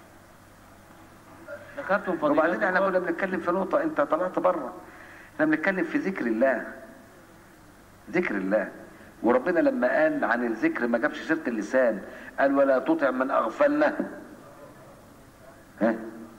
ذكرتم
وبعدين احنا كنا
فضيلتكم
بنتكلم في نقطة انت طلعت بره احنا بنتكلم في ذكر الله ذكر الله وربنا لما قال عن الذكر ما جابش سيرة اللسان قال ولا تطع من اغفلنا ها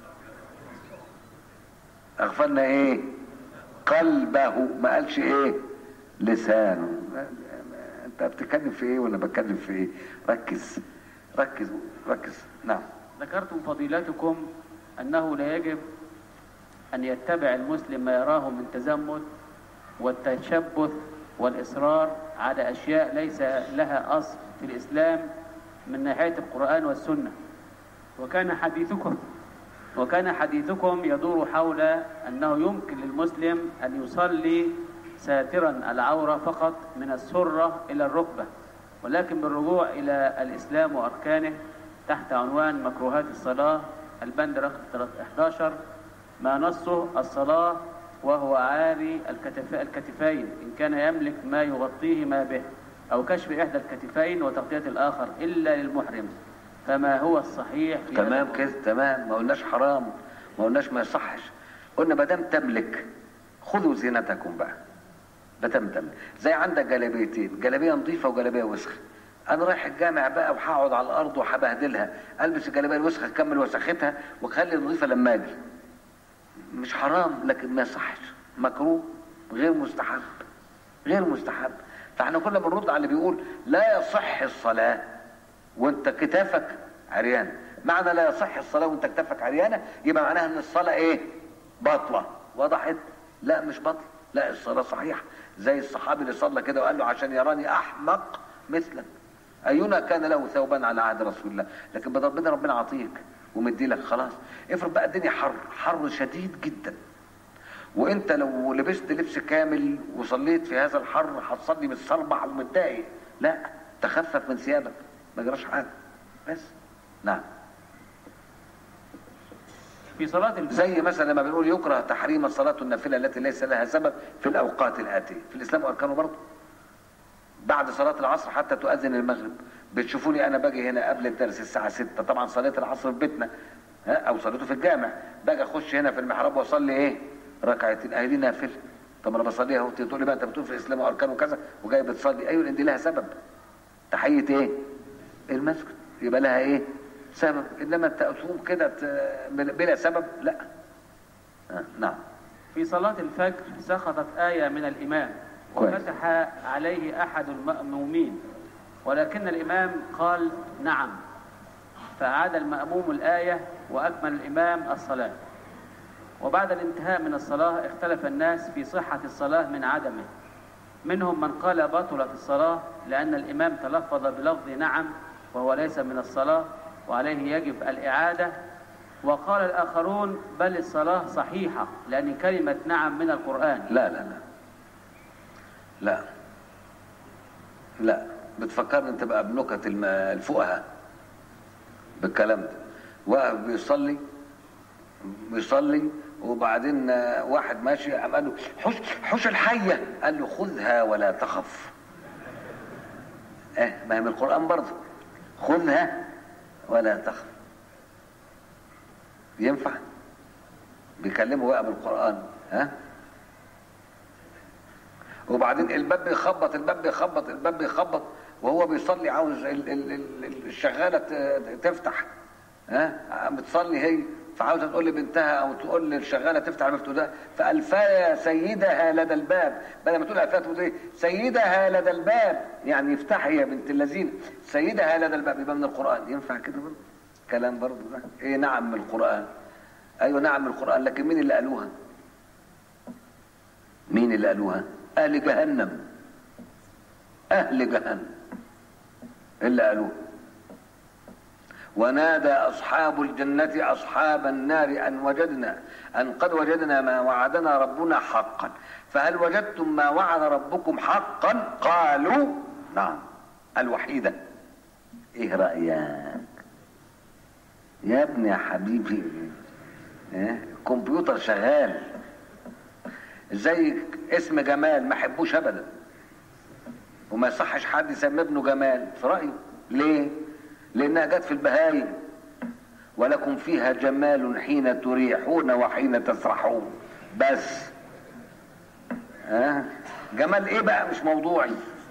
اغفلنا ايه قلبه ما قالش ايه لسانه انت بتتكلم في ايه وانا بتكلم في ايه ركز ركز ركز نعم
ذكرتم فضيلتكم أنه لا يجب أن يتبع المسلم ما يراه من تزمت والتشبث والإصرار على أشياء ليس لها أصل في الإسلام من ناحية القرآن والسنة وكان حديثكم وكان حديثكم يدور حول أنه يمكن للمسلم أن يصلي ساترا العورة فقط من السرة إلى الركبة ولكن بالرجوع إلى الإسلام وأركانه تحت عنوان مكروهات الصلاة البند رقم 11 ما نصه الصلاة وهو عاري الكتف الكتفين إن كان يملك ما يغطيه ما به أو كشف إحدى الكتفين وتغطية الآخر إلا للمحرم فما هو الصحيح في هذا
تمام
الموضوع؟
كده تمام ما قلناش حرام ما قلناش ما يصحش قلنا ما دام تملك خذوا زينتكم بقى ما دام تملك زي عندك جلابيتين جلابيه نظيفه وجلابيه وسخه انا رايح الجامع بقى وهقعد على الارض وهبهدلها البس الجلابيه الوسخه اكمل وسختها واخلي النظيفه لما اجي مش حرام لكن ما يصحش مكروه غير مستحب غير مستحب فاحنا كنا بنرد على اللي بيقول لا يصح الصلاه وانت كتافك عريان معنى لا يصح الصلاة وانت كتافك عريانة يبقى معناها ان الصلاة ايه باطلة وضحت لا مش باطلة لا الصلاة صحيحة زي الصحابي اللي صلى كده وقال له عشان يراني احمق مثلك اينا كان له ثوبان على عهد رسول الله لكن بدل ربنا ربنا عطيك ومدي لك خلاص افرض بقى الدنيا حر حر شديد جدا وانت لو لبست لبس كامل وصليت في هذا الحر هتصلي متصربع ومتضايق لا تخفف من ثيابك ما جراش حاجه بس نعم
في صلاة الفجر
زي مثلا لما بنقول يكره تحريم الصلاة النافلة التي ليس لها سبب في الأوقات الآتية في الإسلام أركانه برضه بعد صلاة العصر حتى تؤذن المغرب بتشوفوني أنا باجي هنا قبل الدرس الساعة 6 طبعا صليت العصر في بيتنا ها أو صليته في الجامع باجي أخش هنا في المحراب وأصلي إيه ركعتين أهي دي نافلة طب أنا بصليها وأنت تقول لي بقى أنت بتقول في الإسلام أركانه كذا وجاي بتصلي أيوه لأن دي لها سبب تحية إيه المسجد يبقى لها إيه سبب إنما تأثوم كده ت- بلا سبب لا آه، نعم
في صلاة الفجر سقطت آية من الإمام
كويس.
وفتح عليه أحد المأمومين ولكن الإمام قال نعم فأعاد المأموم الآية وأكمل الإمام الصلاة وبعد الانتهاء من الصلاة اختلف الناس في صحة الصلاة من عدمه منهم من قال بطلت الصلاة لأن الإمام تلفظ بلفظ نعم وهو ليس من الصلاة وعليه يجب الإعادة وقال الآخرون بل الصلاة صحيحة لأن كلمة نعم من القرآن
لا لا لا لا لا بتفكرني انت بقى بنكت الم- الفقهاء بالكلام ده واقف بيصلي بيصلي وبعدين آه، واحد ماشي قام قال له حش حش الحيه قال له خذها ولا تخف اه ما هي من القران برضه خذها ولا تخف ينفع بيكلموا بقى بالقران ها وبعدين الباب بيخبط الباب بيخبط الباب بيخبط وهو بيصلي عاوز ال- ال- ال- الشغاله ت- تفتح ها بتصلي هي فعاوزه تقول لبنتها او تقول للشغاله تفتح المفتوح ده فالفايا سيدها لدى الباب بدل ما تقول الفايا تقول ايه سيدها لدى الباب يعني افتحي يا بنت اللذين سيدها لدى الباب يبقى من القران ينفع كده برضه كلام برضه ده ايه نعم من القران ايوه نعم من القران لكن مين اللي قالوها مين اللي قالوها اهل جهنم اهل جهنم اللي قالوها ونادى اصحاب الجنه اصحاب النار ان وجدنا ان قد وجدنا ما وعدنا ربنا حقا فهل وجدتم ما وعد ربكم حقا قالوا نعم الوحيده ايه رايك يا ابني يا حبيبي إيه؟ كمبيوتر شغال زي اسم جمال ما حبوش ابدا وما يصحش حد يسمي ابنه جمال في رايه ليه لانها جت في البهايم ولكم فيها جمال حين تريحون وحين تسرحون بس ها جمال ايه بقى مش موضوعي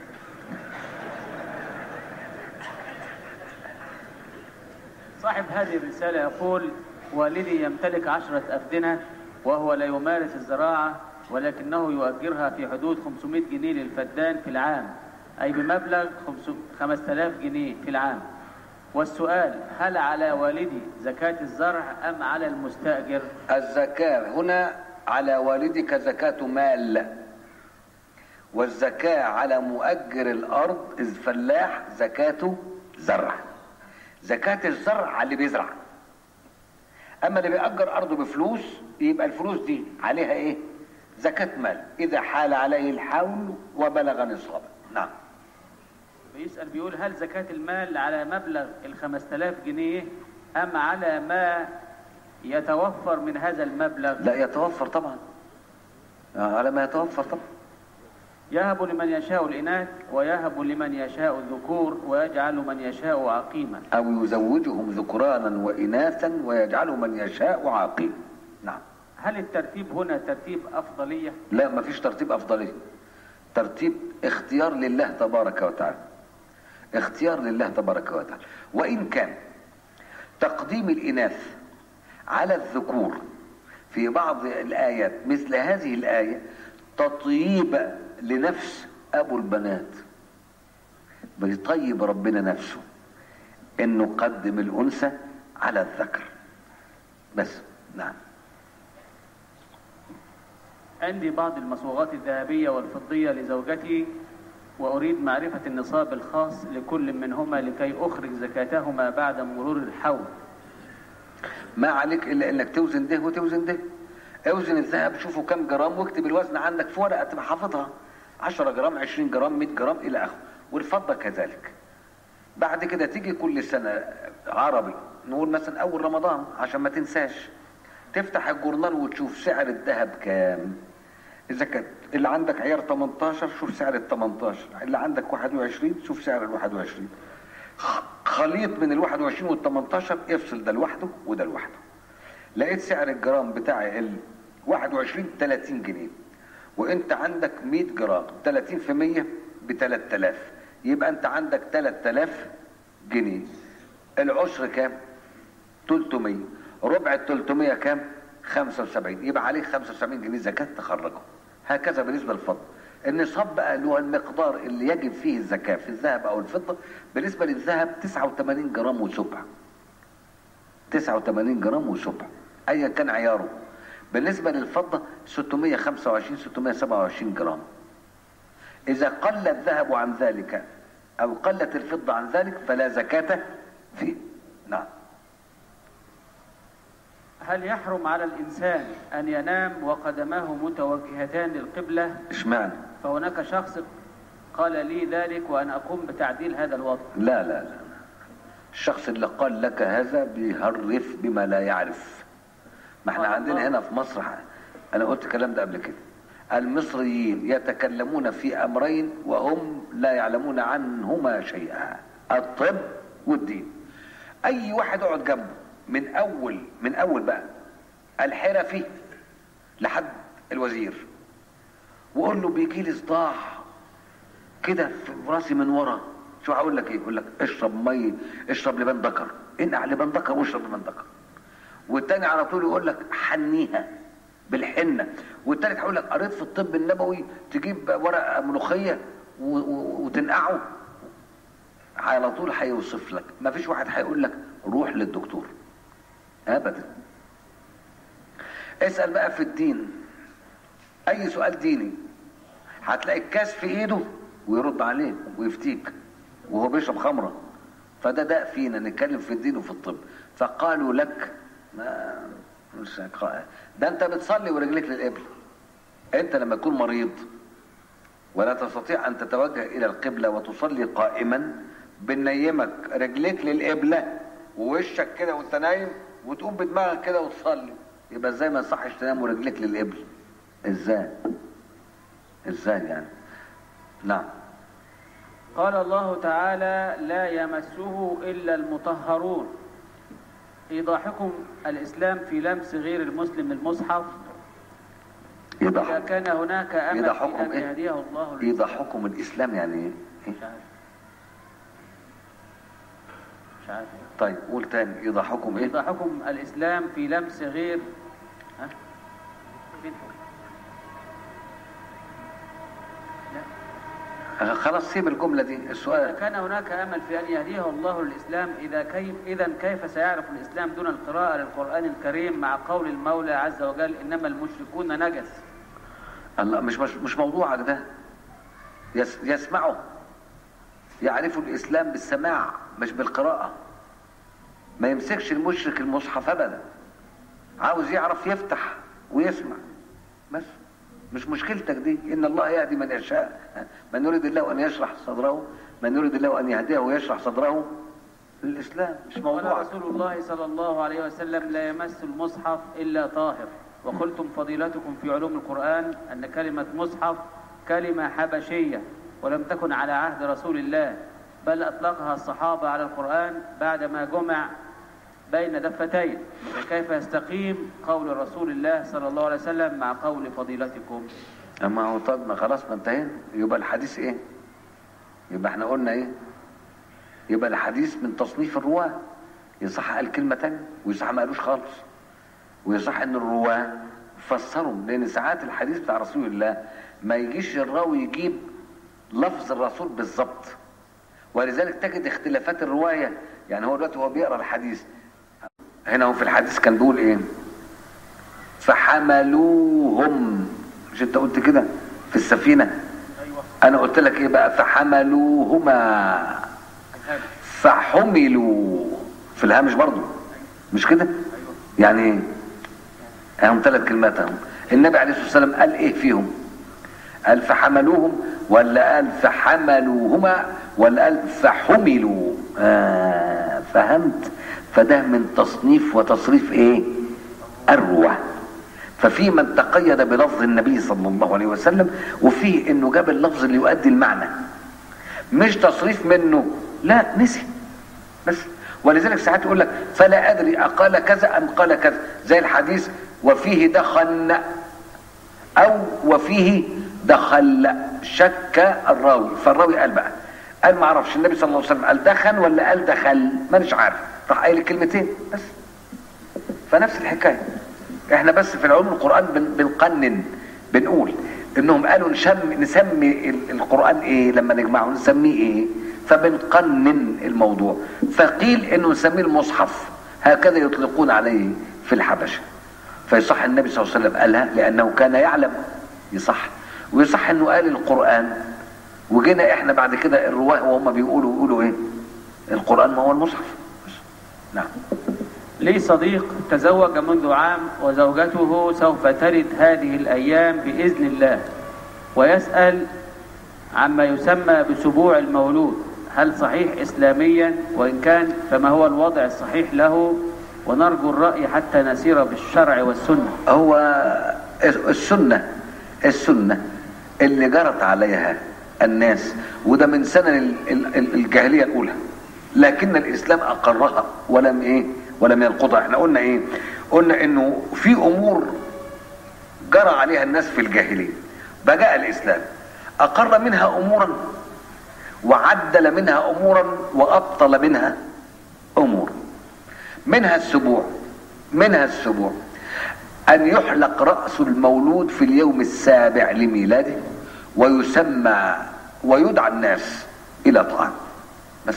صاحب هذه الرسالة يقول والدي يمتلك عشرة أفدنة وهو لا يمارس الزراعة ولكنه يؤجرها في حدود 500 جنيه للفدان في العام أي بمبلغ 5000 جنيه في العام والسؤال هل على والدي زكاة الزرع أم على المستأجر
الزكاة هنا على والدك زكاة مال والزكاة على مؤجر الأرض إذ فلاح زكاة زرع زكاة الزرع على اللي بيزرع أما اللي بيأجر أرضه بفلوس يبقى الفلوس دي عليها إيه؟ زكاة مال إذا حال عليه الحول وبلغ نصابه نعم
بيسأل بيقول هل زكاة المال على مبلغ ال 5000 جنيه أم على ما يتوفر من هذا المبلغ
لا يتوفر طبعا آه، على ما يتوفر طبعا
يهب لمن يشاء الإناث ويهب لمن يشاء الذكور ويجعل من يشاء عقيما
أو يزوجهم ذكرانا وإناثا ويجعل من يشاء عاقلا نعم
هل الترتيب هنا ترتيب أفضلية
لا ما فيش ترتيب أفضلية ترتيب اختيار لله تبارك وتعالى اختيار لله تبارك وتعالى وإن كان تقديم الإناث على الذكور في بعض الآيات مثل هذه الآية تطيب لنفس أبو البنات بيطيب ربنا نفسه انه قدم الانثى على الذكر بس نعم
عندي بعض المصوغات الذهبية والفضية لزوجتي وأريد معرفة النصاب الخاص لكل منهما لكي أخرج زكاتهما بعد مرور الحول
ما عليك الا انك توزن ده وتوزن ده اوزن الذهب شوفوا كم جرام واكتب الوزن عندك في ورقه تبقى حافظها 10 جرام 20 جرام 100 جرام الى اخره والفضه كذلك بعد كده تيجي كل سنه عربي نقول مثلا اول رمضان عشان ما تنساش تفتح الجورنال وتشوف سعر الذهب كام اذا كانت اللي عندك عيار 18 شوف سعر ال 18 اللي عندك 21 شوف سعر ال 21 خليط من ال 21 وال 18 افصل ده لوحده وده لوحده لقيت سعر الجرام بتاع ال 21 30 جنيه وانت عندك 100 جرام 30% ب 3000 يبقى انت عندك 3000 جنيه العشر كام 300 ربع ال 300 كام 75 يبقى عليك 75 جنيه زكاة تخرجه هكذا بالنسبة للفضة النصاب بقى اللي هو المقدار اللي يجب فيه الزكاة في الذهب او الفضة بالنسبة للذهب 89 جرام وسبع 89 جرام وسبع ايا كان عياره بالنسبة للفضة 625 627 جرام اذا قل الذهب عن ذلك او قلت الفضة عن ذلك فلا زكاة فيه نعم
هل يحرم على الإنسان أن ينام وقدماه متوجهتان للقبلة
اشمعنى
فهناك شخص قال لي ذلك وأنا أقوم بتعديل هذا الوضع
لا لا لا الشخص اللي قال لك هذا بيهرف بما لا يعرف ما احنا
قال
عندنا
الله.
هنا في مصر انا قلت الكلام ده قبل كده المصريين يتكلمون في امرين وهم لا يعلمون عنهما شيئا الطب والدين اي واحد يقعد جنبه من اول من اول بقى الحرفي لحد الوزير وقول له بيجي لي صداع كده في راسي من ورا شو هقول لك ايه يقول لك اشرب مي اشرب لبان ذكر انقع لبان ذكر واشرب لبان ذكر والتاني على طول يقول لك حنيها بالحنه والتالت هيقول لك قريت في الطب النبوي تجيب ورق ملوخيه و- و- وتنقعه على طول هيوصف لك ما فيش واحد هيقول لك روح للدكتور ابدا اسال بقى في الدين اي سؤال ديني هتلاقي الكاس في ايده ويرد عليه ويفتيك وهو بيشرب خمره فده داء فينا نتكلم في الدين وفي الطب فقالوا لك ما مش هقا- ده انت بتصلي ورجليك للقبل انت لما تكون مريض ولا تستطيع ان تتوجه الى القبله وتصلي قائما بنيمك رجليك للقبله ووشك كده وانت نايم وتقوم بدماغك كده وتصلي يبقى ازاي ما يصحش تنام ورجليك للقبل ازاي ازاي يعني نعم
قال الله تعالى لا يمسه إلا المطهرون إيضاحكم الإسلام في لمس غير المسلم المصحف إذا
يضحك
كان هناك أمل
إذا
في
حكم
أن
إيه؟
يهديه الله
اذا حكم الاسلام يعني ايه
مش عارف مش عارف
طيب قول تاني اذا حكم ايه
إيضاحكم الإسلام في لمس غير ها؟ فين حكم؟ لا
آه، خلاص سيب الجمله دي
إذا
السؤال
كان هناك أمل في أن يهديه الله للإسلام إذا كيف إذا كيف سيعرف الإسلام دون القراءة للقرآن الكريم مع قول المولى عز وجل إنما المشركون نجس
الله مش مش, مش موضوعك ده يس يسمعه يعرف الاسلام بالسماع مش بالقراءه ما يمسكش المشرك المصحف ابدا عاوز يعرف يفتح ويسمع بس مش مشكلتك دي ان الله يهدي من يشاء من يريد الله ان يشرح صدره من يريد الله ان يهديه ويشرح صدره للاسلام مش
قال
موضوعك
رسول الله صلى الله عليه وسلم لا يمس المصحف إلا طاهر وقلتم فضيلتكم في علوم القرآن أن كلمة مصحف كلمة حبشية ولم تكن على عهد رسول الله بل أطلقها الصحابة على القرآن بعدما جمع بين دفتين فكيف يستقيم قول رسول الله صلى الله عليه وسلم مع قول فضيلتكم
اما هو طب ما خلاص ما انتهينا يبقى الحديث ايه يبقى احنا قلنا ايه يبقى الحديث من تصنيف الرواه يصح قال كلمة تانية ويصح ما قالوش خالص ويصح ان الرواه فسروا لان ساعات الحديث بتاع رسول الله ما يجيش الراوي يجيب لفظ الرسول بالظبط ولذلك تجد اختلافات الرواية يعني هو دلوقتي هو بيقرا الحديث هنا هو في الحديث كان بيقول ايه فحملوهم مش انت قلت كده في السفينة
أيوة
انا قلت لك ايه بقى فحملوهما فحملوا في الهامش برضو مش كده يعني ايه هم ثلاث كلمات اهم النبي عليه الصلاه والسلام قال ايه فيهم قال فحملوهم ولا قال فحملوهما ولا قال فحملوا آه فهمت فده من تصنيف وتصريف ايه الرواه ففي من تقيد بلفظ النبي صلى الله عليه وسلم وفي انه جاب اللفظ اللي يؤدي المعنى مش تصريف منه لا نسي بس ولذلك ساعات يقول لك فلا ادري اقال كذا ام قال كذا زي الحديث وفيه دخن او وفيه دخل شك الراوي فالراوي قال بقى قال ما اعرفش النبي صلى الله عليه وسلم قال دخن ولا قال دخل مانيش عارف راح قايل الكلمتين بس فنفس الحكايه احنا بس في العلوم القران بن- بنقنن بنقول انهم قالوا نشم نسمي ال- القران ايه لما نجمعه نسميه ايه فبنقنن الموضوع فقيل انه نسميه المصحف هكذا يطلقون عليه في الحبشه فيصح النبي صلى الله عليه وسلم قالها لانه كان يعلم يصح ويصح انه قال القران وجينا احنا بعد كده الرواه وهم بيقولوا يقولوا ايه القران ما هو المصحف نعم
لي صديق تزوج منذ عام وزوجته سوف ترد هذه الأيام بإذن الله ويسأل عما يسمى بسبوع المولود هل صحيح إسلاميا وإن كان فما هو الوضع الصحيح له ونرجو الرأي حتى نسير بالشرع والسنة
هو السنة السنة اللي جرت عليها الناس وده من سنن ال- ال- ال- الجاهلية الأولى لكن الإسلام أقرها ولم إيه ولم ينقضها احنا قلنا إيه قلنا إنه في أمور جرى عليها الناس في الجاهلية بجاء الإسلام أقر منها أمورا وعدل منها أمورا وأبطل منها أمور منها السبوع منها السبوع أن يحلق رأس المولود في اليوم السابع لميلاده ويسمى ويدعى الناس إلى طعام بس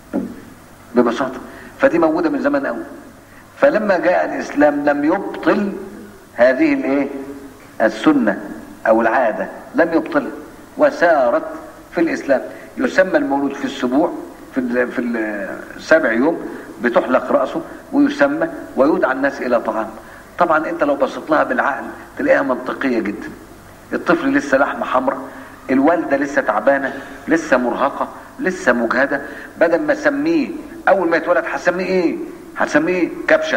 ببساطة فدي موجودة من زمان قوي فلما جاء الإسلام لم يبطل هذه الايه السنة أو العادة لم يبطلها وسارت في الإسلام يسمى المولود في السبوع في ال في السابع يوم بتحلق رأسه ويسمى ويدعى الناس إلى طعام طبعا أنت لو بصيت لها بالعقل تلاقيها منطقية جدا الطفل لسه لحمة حمراء الوالدة لسه تعبانة لسه مرهقة لسه مجهدة بدل ما اسميه أول ما يتولد هسميه إيه؟ هسميه إيه؟ كبشة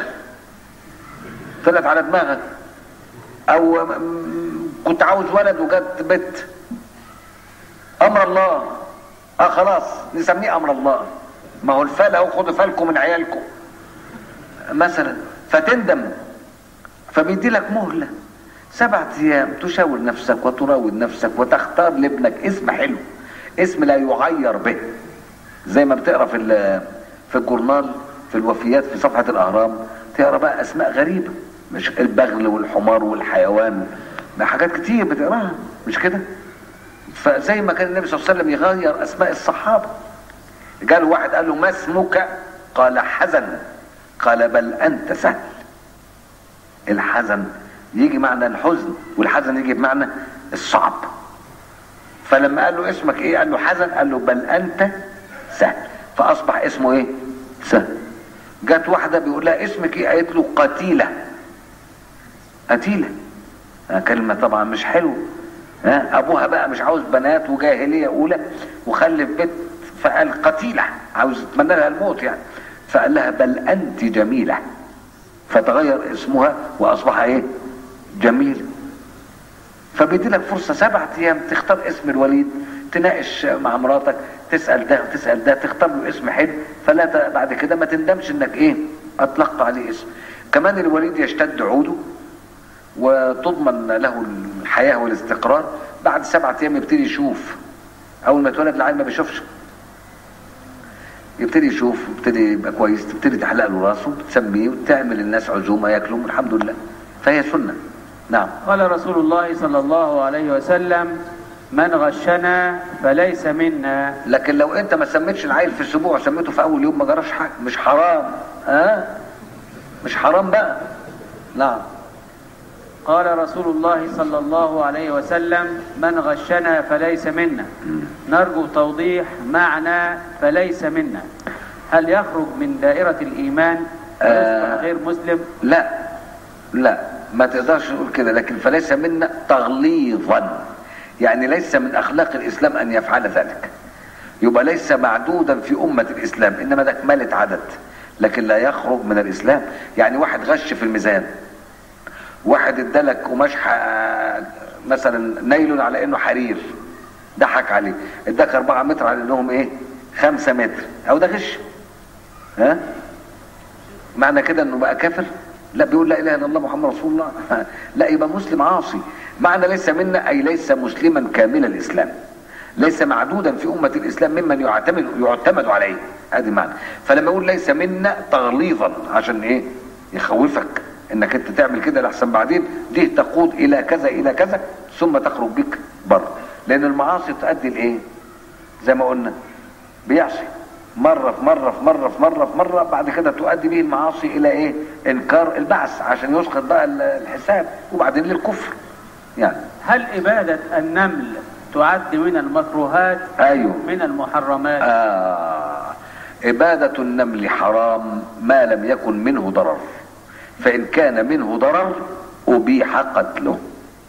طلعت على دماغك أو م- كنت عاوز ولد وجت بنت امر الله اه خلاص نسميه امر الله ما هو الفال اهو خدوا فالكم من عيالكم مثلا فتندم فبيدي لك مهله سبعة ايام تشاور نفسك وتراود نفسك وتختار لابنك اسم حلو اسم لا يعير به زي ما بتقرا في ال- في الجورنال في الوفيات في صفحه الاهرام تقرا بقى اسماء غريبه مش البغل والحمار والحيوان ده حاجات كتير بتقراها مش كده فزي ما كان النبي صلى الله عليه وسلم يغير اسماء الصحابه قال واحد قال له ما اسمك قال حزن قال بل انت سهل الحزن يجي معنى الحزن والحزن يجي بمعنى الصعب فلما قال له اسمك ايه قال له حزن قال له بل انت سهل فاصبح اسمه ايه سهل جت واحده بيقول لها اسمك ايه قالت له قتيله قتيله آه، كلمه طبعا مش حلوه ها ابوها بقى مش عاوز بنات وجاهليه اولى وخلف بنت فقال قتيله عاوز يتمنى لها الموت يعني فقال لها بل انت جميله فتغير اسمها واصبح ايه جميل فبيدي لك فرصه سبعة ايام تختار اسم الوليد تناقش مع مراتك تسال ده وتسال ده تختار له اسم حلو فلا ت- بعد كده ما تندمش انك ايه اطلقت عليه اسم كمان الوليد يشتد عوده وتضمن له الحياه والاستقرار بعد سبعة ايام يبتدي يشوف اول ما يتولد العيل ما بيشوفش يبتدي يشوف يبتدي يبقى كويس تبتدي تحلق له راسه تسميه وتعمل الناس عزومه ياكلوا الحمد لله فهي سنه نعم
قال رسول الله صلى الله عليه وسلم من غشنا فليس منا
لكن لو انت ما سميتش العيل في السبوع وسميته في اول يوم ما جراش حاجه مش حرام ها أه؟ مش حرام بقى نعم
قال رسول الله صلى الله عليه وسلم من غشنا فليس منا نرجو توضيح معنى فليس منا هل يخرج من دائرة الإيمان ويصبح
آه.
غير مسلم
لا لا ما تقدرش تقول كده لكن فليس منا تغليظا يعني ليس من اخلاق الاسلام ان يفعل ذلك يبقى ليس معدودا في امه الاسلام انما ده كماله عدد لكن لا يخرج من الاسلام يعني واحد غش في الميزان واحد ادالك قماش ح- مثلا نايلون على انه حرير ضحك عليه اداك اربعة متر على انهم ايه خمسة متر او ده غش ها معنى كده انه بقى كافر لا بيقول لا اله الا الله محمد رسول الله لا يبقى مسلم عاصي معنى ليس منا اي ليس مسلما كامل الاسلام ليس معدودا في امه الاسلام ممن يعتمد يعتمد عليه ادي معنى فلما يقول ليس منا تغليظا عشان ايه يخوفك انك انت تعمل كده لحسن بعدين دي تقود الى كذا الى كذا ثم تخرج بك بره لان المعاصي تؤدي لايه زي ما قلنا بيعصي مرة في مرة في مرة في مرة في مرة بعد كده تؤدي به المعاصي إلى إيه؟ إنكار البعث عشان يسقط بقى ال- الحساب وبعدين للكفر يعني
هل إبادة النمل تعد من المكروهات
أيوه
من المحرمات
آه إبادة النمل حرام ما لم يكن منه ضرر فإن كان منه ضرر أبيح قتله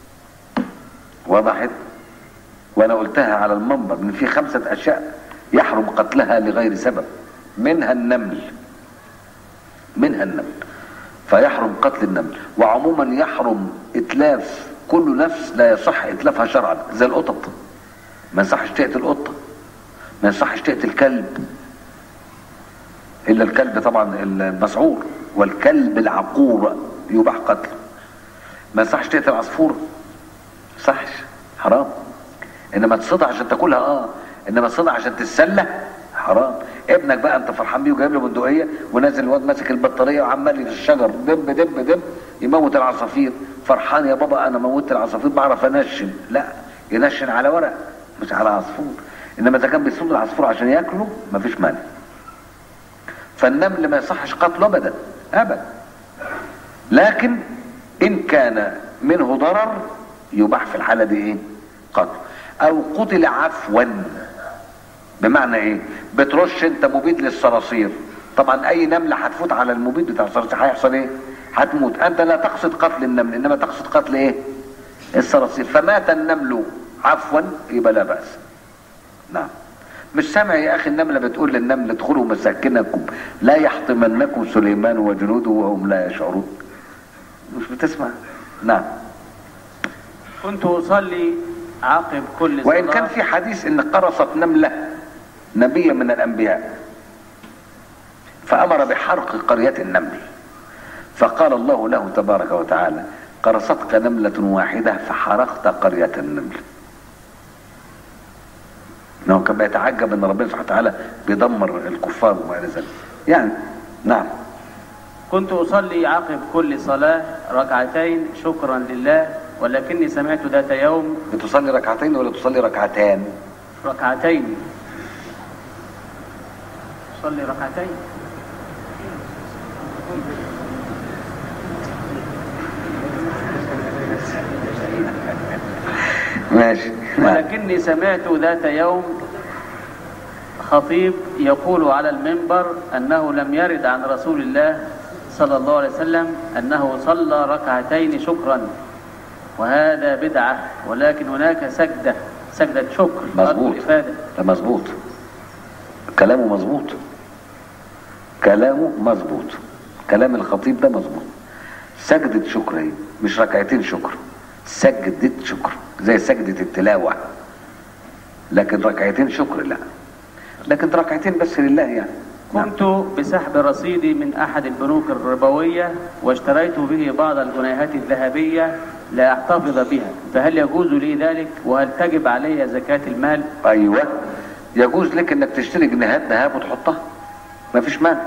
وضحت وأنا قلتها على المنبر إن في خمسة أشياء يحرم قتلها لغير سبب منها النمل منها النمل فيحرم قتل النمل وعموما يحرم اتلاف كل نفس لا يصح اتلافها شرعا زي القطط ما يصحش تقتل القطه ما يصحش تقتل كلب الا الكلب طبعا المسعور والكلب العقور يباح قتله ما يصحش تقتل عصفور صحش حرام انما تصيدها عشان تاكلها اه انما تصيدها عشان تتسلى حرام ابنك بقى انت فرحان بيه وجايب له بندقيه ونازل الواد ماسك البطاريه وعمال في الشجر دب دب دب يموت العصافير فرحان يا بابا انا موتت العصافير بعرف انشن لا ينشن على ورق مش على عصفور انما اذا كان بيصيد العصفور عشان ياكله مفيش مانع فالنمل ما يصحش قتله ابدا ابدا لكن ان كان منه ضرر يباح في الحاله دي ايه قتله او قتل عفوا بمعنى ايه بترش انت مبيد للصراصير طبعا اي نمله هتفوت على المبيد بتاع الصراصير هيحصل ايه هتموت انت لا تقصد قتل النمل انما تقصد قتل ايه الصراصير فمات النمل عفوا يبقى لا باس نعم مش سامع يا اخي النمله بتقول للنمل ادخلوا مساكنكم لا يحطمنكم سليمان وجنوده وهم لا يشعرون مش بتسمع نعم
كنت أصلي عقب كل صلاة
وان كان في حديث ان قرصت نمله نبيا من الانبياء فامر بحرق قريه النمل فقال الله له تبارك وتعالى قرصتك نمله واحده فحرقت قريه النمل انه كان بيتعجب ان ربنا سبحانه وتعالى بيدمر الكفار وما الى ذلك يعني نعم
كنت أصلي عقب كل صلاة ركعتين شكرا لله ولكني سمعت ذات يوم
بتصلي ركعتين ولا تصلي ركعتان
ركعتين صلي ركعتين
ماشي
ولكني سمعت ذات يوم خطيب يقول على المنبر أنه لم يرد عن رسول الله صلى الله عليه وسلم أنه صلى ركعتين شكرا وهذا بدعة ولكن هناك سجدة سجدة شكر
مظبوط
أرجو الإفادة
ده مظبوط كلامه مظبوط كلامه مظبوط كلام الخطيب ده مظبوط سجدة شكر ايه مش ركعتين شكر سجدة شكر زي سجدة التلاوة لكن ركعتين شكر لا لكن ركعتين بس لله يعني نعم.
قمت بسحب رصيدي من أحد البنوك الربوية واشتريت به بعض الجنيهات الذهبية لأحتفظ بها فهل يجوز لي ذلك وهل تجب علي زكاة المال
ايوه يجوز لك انك تشتري جنيهات ذهب وتحطها مفيش مانع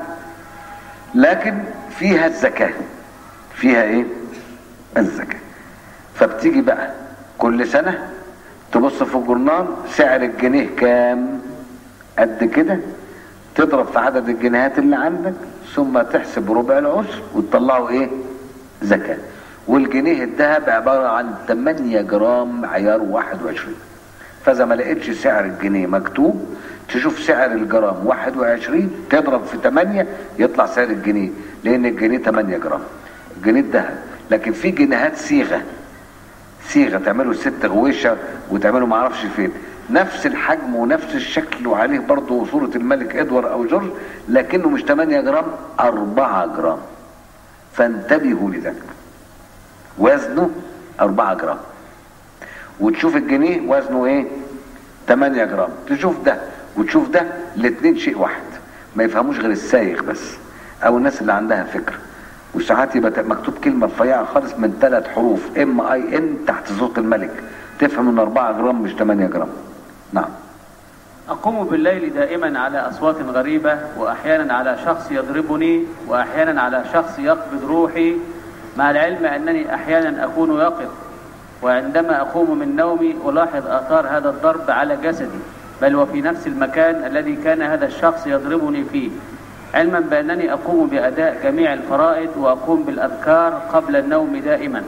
لكن فيها الزكاة فيها ايه الزكاة فبتيجي بقى كل سنة تبص في الجورنال سعر الجنيه كام قد كده تضرب في عدد الجنيهات اللي عندك ثم تحسب ربع العشر وتطلعه ايه زكاة والجنيه الذهب عبارة عن 8 جرام عيار 21 فاذا ما لقيتش سعر الجنيه مكتوب تشوف سعر الجرام 21 تضرب في 8 يطلع سعر الجنيه لان الجنيه 8 جرام الجنيه الذهب لكن في جنيهات صيغه صيغه تعملوا ست غويشه وتعملوا معرفش فين نفس الحجم ونفس الشكل وعليه برضه صورة الملك ادوار او جورج لكنه مش 8 جرام 4 جرام فانتبهوا لذلك وزنه 4 جرام وتشوف الجنيه وزنه ايه 8 جرام تشوف ده وتشوف ده الاتنين شيء واحد ما يفهموش غير السايق بس او الناس اللي عندها فكره وساعات يبقى مكتوب كلمه رفيعه خالص من ثلاث حروف ام اي ان تحت صوت الملك تفهم ان 4 جرام مش 8 جرام نعم
أقوم بالليل دائما على أصوات غريبة وأحيانا على شخص يضربني وأحيانا على شخص يقبض روحي مع العلم أنني أحيانا أكون يقظ وعندما أقوم من نومي ألاحظ آثار هذا الضرب على جسدي بل وفي نفس المكان الذي كان هذا الشخص يضربني فيه علما بأنني أقوم بأداء جميع الفرائض وأقوم بالأذكار قبل النوم دائما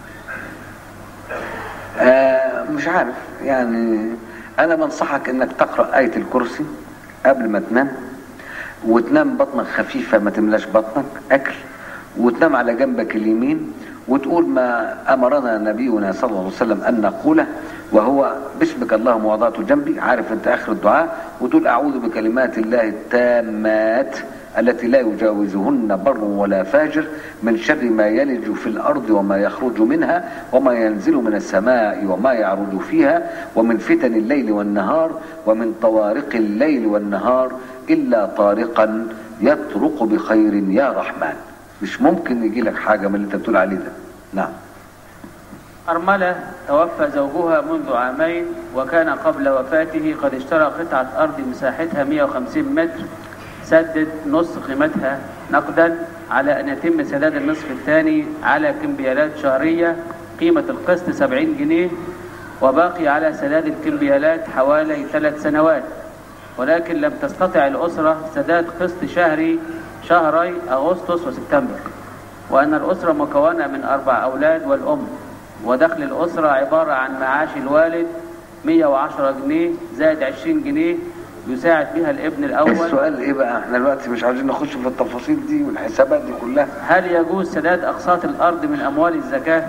آه مش عارف يعني انا بنصحك انك تقرا ايه الكرسي قبل ما تنام وتنام بطنك خفيفه ما تملاش بطنك اكل وتنام على جنبك اليمين وتقول ما امرنا نبينا صلى الله عليه وسلم ان نقوله وهو باسمك اللهم وضعت جنبي عارف انت اخر الدعاء وتقول اعوذ بكلمات الله التامات التي لا يجاوزهن بر ولا فاجر من شر ما يلج في الأرض وما يخرج منها وما ينزل من السماء وما يعرج فيها ومن فتن الليل والنهار ومن طوارق الليل والنهار إلا طارقا يطرق بخير يا رحمن مش ممكن يجي لك حاجة من اللي انت بتقول عليه ده نعم
أرملة توفى زوجها منذ عامين وكان قبل وفاته قد اشترى قطعة أرض مساحتها 150 متر سدد نص قيمتها نقدا على أن يتم سداد النصف الثاني على كمبيالات شهرية قيمة القسط 70 جنيه وباقي على سداد الكمبيالات حوالي ثلاث سنوات ولكن لم تستطع الأسرة سداد قسط شهري شهري أغسطس وسبتمبر وأن الأسرة مكونة من أربع أولاد والأم ودخل الأسرة عبارة عن معاش الوالد 110 جنيه زائد 20 جنيه يساعد بها الابن الأول
السؤال ايه بقى احنا دلوقتي مش عايزين نخش في التفاصيل دي والحسابات دي كلها
هل يجوز سداد أقساط الأرض من أموال الزكاة؟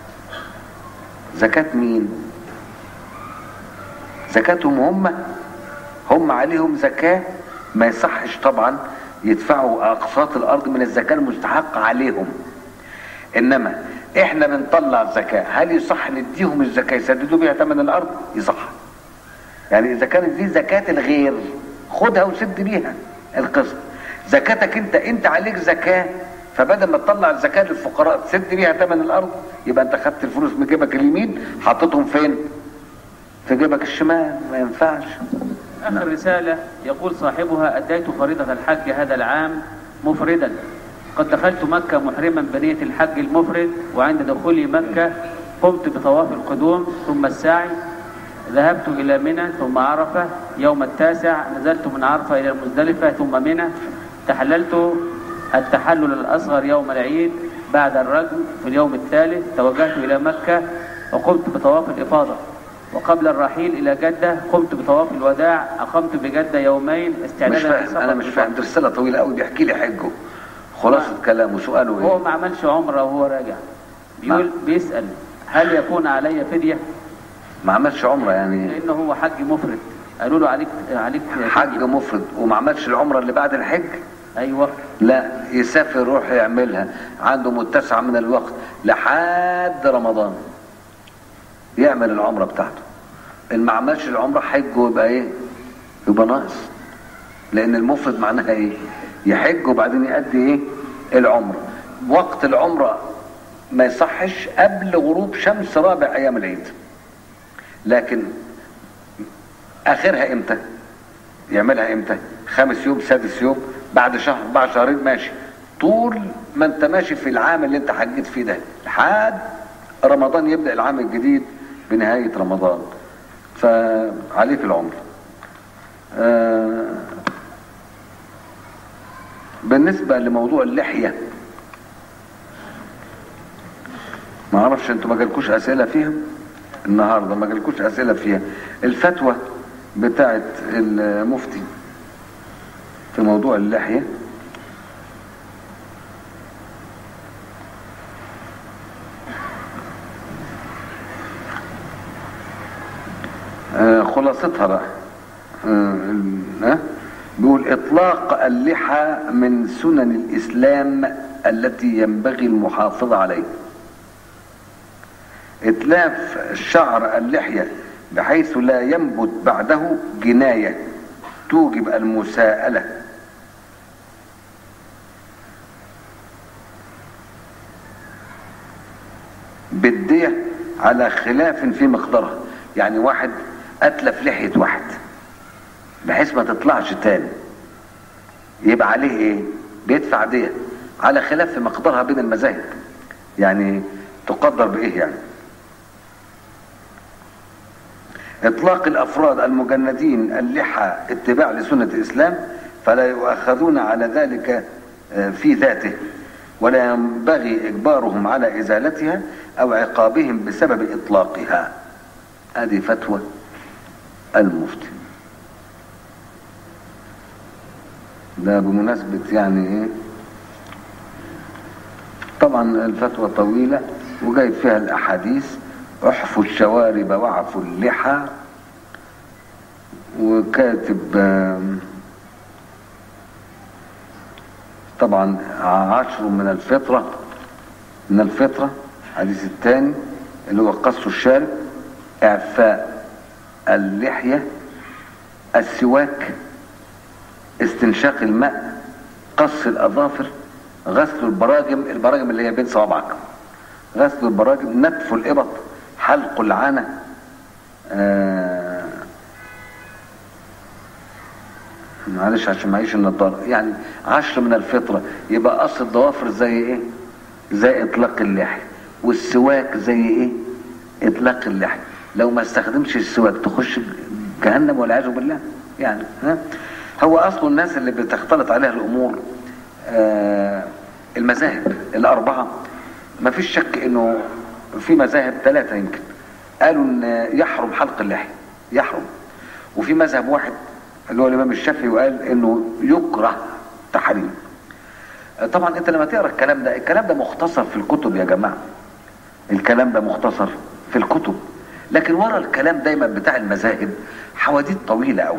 زكاة مين زكاتهم هم هم عليهم زكاة ما يصحش طبعا يدفعوا أقساط الأرض من الزكاة المستحقة عليهم إنما إحنا بنطلع زكاة هل يصح نديهم الزكاة يسددوا بيها ثمن الأرض يصح يعني إذا كانت دي زكاة الغير خدها وسد بيها القسط زكاتك أنت أنت عليك زكاة فبدل ما تطلع الزكاة للفقراء تسد بيها ثمن الأرض يبقى أنت خدت الفلوس من جيبك اليمين حطيتهم فين؟ في جيبك الشمال ما ينفعش
آخر رسالة يقول صاحبها أديت فريضة الحج هذا العام مفردا قد دخلت مكة محرما بنية الحج المفرد وعند دخولي مكة قمت بطواف القدوم ثم السعي ذهبت إلى منى ثم عرفة يوم التاسع نزلت من عرفة إلى المزدلفة ثم منى تحللت التحلل الأصغر يوم العيد بعد الرجم في اليوم الثالث توجهت إلى مكة وقمت بطواف الإفاضة وقبل الرحيل إلى جدة قمت بطواف الوداع أقمت بجدة يومين
مش
استعدادا
فاهم
لسفر
انا مش فاهم دي رساله طويله قوي بيحكي لي حجه خلاصه كلامه سؤاله
هو
ايه
ما عملش عمرة وهو راجع بيقول
نعم.
بيسأل هل يكون علي فدية
ما عملش عمره يعني
لأنه هو حج مفرد قالوا له عليك عليك
حج
فدية.
مفرد وما عملش العمره اللي بعد الحج
أيوه
لا يسافر يروح يعملها عنده متسع من الوقت لحد رمضان يعمل العمره بتاعته ان ما عملش العمره حجه يبقى ايه يبقى ناقص لان المفرد معناها ايه يحج وبعدين يؤدي ايه العمره وقت العمره ما يصحش قبل غروب شمس رابع ايام العيد لكن اخرها امتى يعملها امتى خامس يوم سادس يوم بعد شهر بعد شهرين ماشي طول ما انت ماشي في العام اللي انت حجيت فيه ده لحد رمضان يبدا العام الجديد بنهايه رمضان فعليك العمر آه بالنسبه لموضوع اللحيه ما اعرفش انتوا ما جالكوش اسئله فيها النهارده ما جالكوش اسئله فيها الفتوى بتاعت المفتي في موضوع اللحيه آه، خلاصتها بقى آه، ال- آه، بيقول اطلاق اللحى من سنن الاسلام التي ينبغي المحافظه عليها اتلاف شعر اللحيه بحيث لا ينبت بعده جنايه توجب المساءله بالدية على خلاف في مقدارها يعني واحد اتلف لحية واحد بحيث ما تطلعش تاني يبقى عليه ايه بيدفع دية على خلاف في مقدارها بين المذاهب يعني تقدر بايه يعني اطلاق الافراد المجندين اللحى اتباع لسنة الاسلام فلا يؤاخذون على ذلك آه، في ذاته ولا ينبغي اجبارهم على ازالتها او عقابهم بسبب اطلاقها هذه فتوى المفتي ده بمناسبة يعني ايه طبعا الفتوى طويلة وجايب فيها الاحاديث احفوا الشوارب وعفوا اللحى وكاتب آم، طبعا عشر من الفطرة من الفطرة الحديث الثاني اللي هو قص الشارب إعفاء اللحية السواك استنشاق الماء قص الأظافر غسل البراجم البراجم اللي هي بين صوابعك غسل البراجم نتف الإبط حلق العانة آه معلش عشان معيش النضارة يعني عشر من الفطرة يبقى قص الضوافر زي ايه زي اطلاق اللحية والسواك زي ايه اطلاق اللحية لو ما استخدمش السواك تخش جهنم والعياذ بالله يعني ها هو اصل الناس اللي بتختلط عليها الامور آه المذاهب الاربعه ما فيش شك انه في مذاهب ثلاثه يمكن قالوا ان يحرم حلق اللحيه يحرم وفي مذهب واحد اللي هو الامام الشافعي وقال انه يكره تحريم آه طبعا انت لما تقرا الكلام ده الكلام ده مختصر في الكتب يا جماعه الكلام ده مختصر في الكتب لكن ورا الكلام دايما بتاع المذاهب حواديت طويله قوي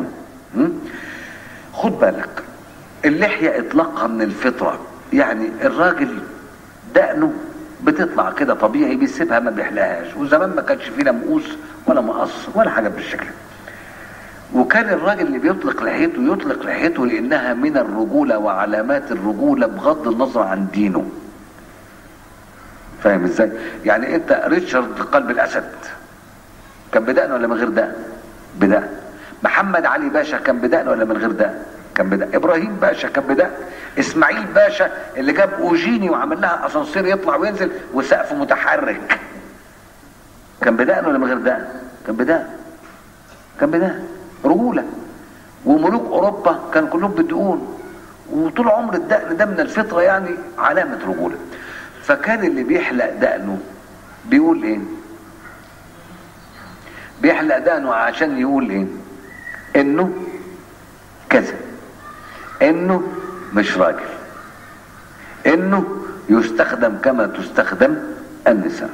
خد بالك اللحية اطلاقها من الفطرة يعني الراجل دقنه بتطلع كده طبيعي بيسيبها ما بيحلقهاش وزمان ما كانش فيه لا مقوس ولا مقص ولا حاجة بالشكل وكان الراجل اللي بيطلق لحيته يطلق لحيته لانها من الرجولة وعلامات الرجولة بغض النظر عن دينه فاهم ازاي يعني انت ريتشارد قلب الاسد كان بدقن ولا من غير دقن بدقن محمد علي باشا كان بدقن ولا من غير دقن كان بدقن ابراهيم باشا كان بدقن اسماعيل باشا اللي جاب اوجيني وعمل لها اسانسير يطلع وينزل وسقف متحرك كان بدقن ولا من غير دقن كان بدقن كان بدقن رجوله وملوك اوروبا كان كلهم بدقون وطول عمر الدقن ده من الفطره يعني علامه رجوله فكان اللي بيحلق دقنه بيقول ايه بيحلق دقنه عشان يقول ايه انه كذا انه مش راجل انه يستخدم كما تستخدم النساء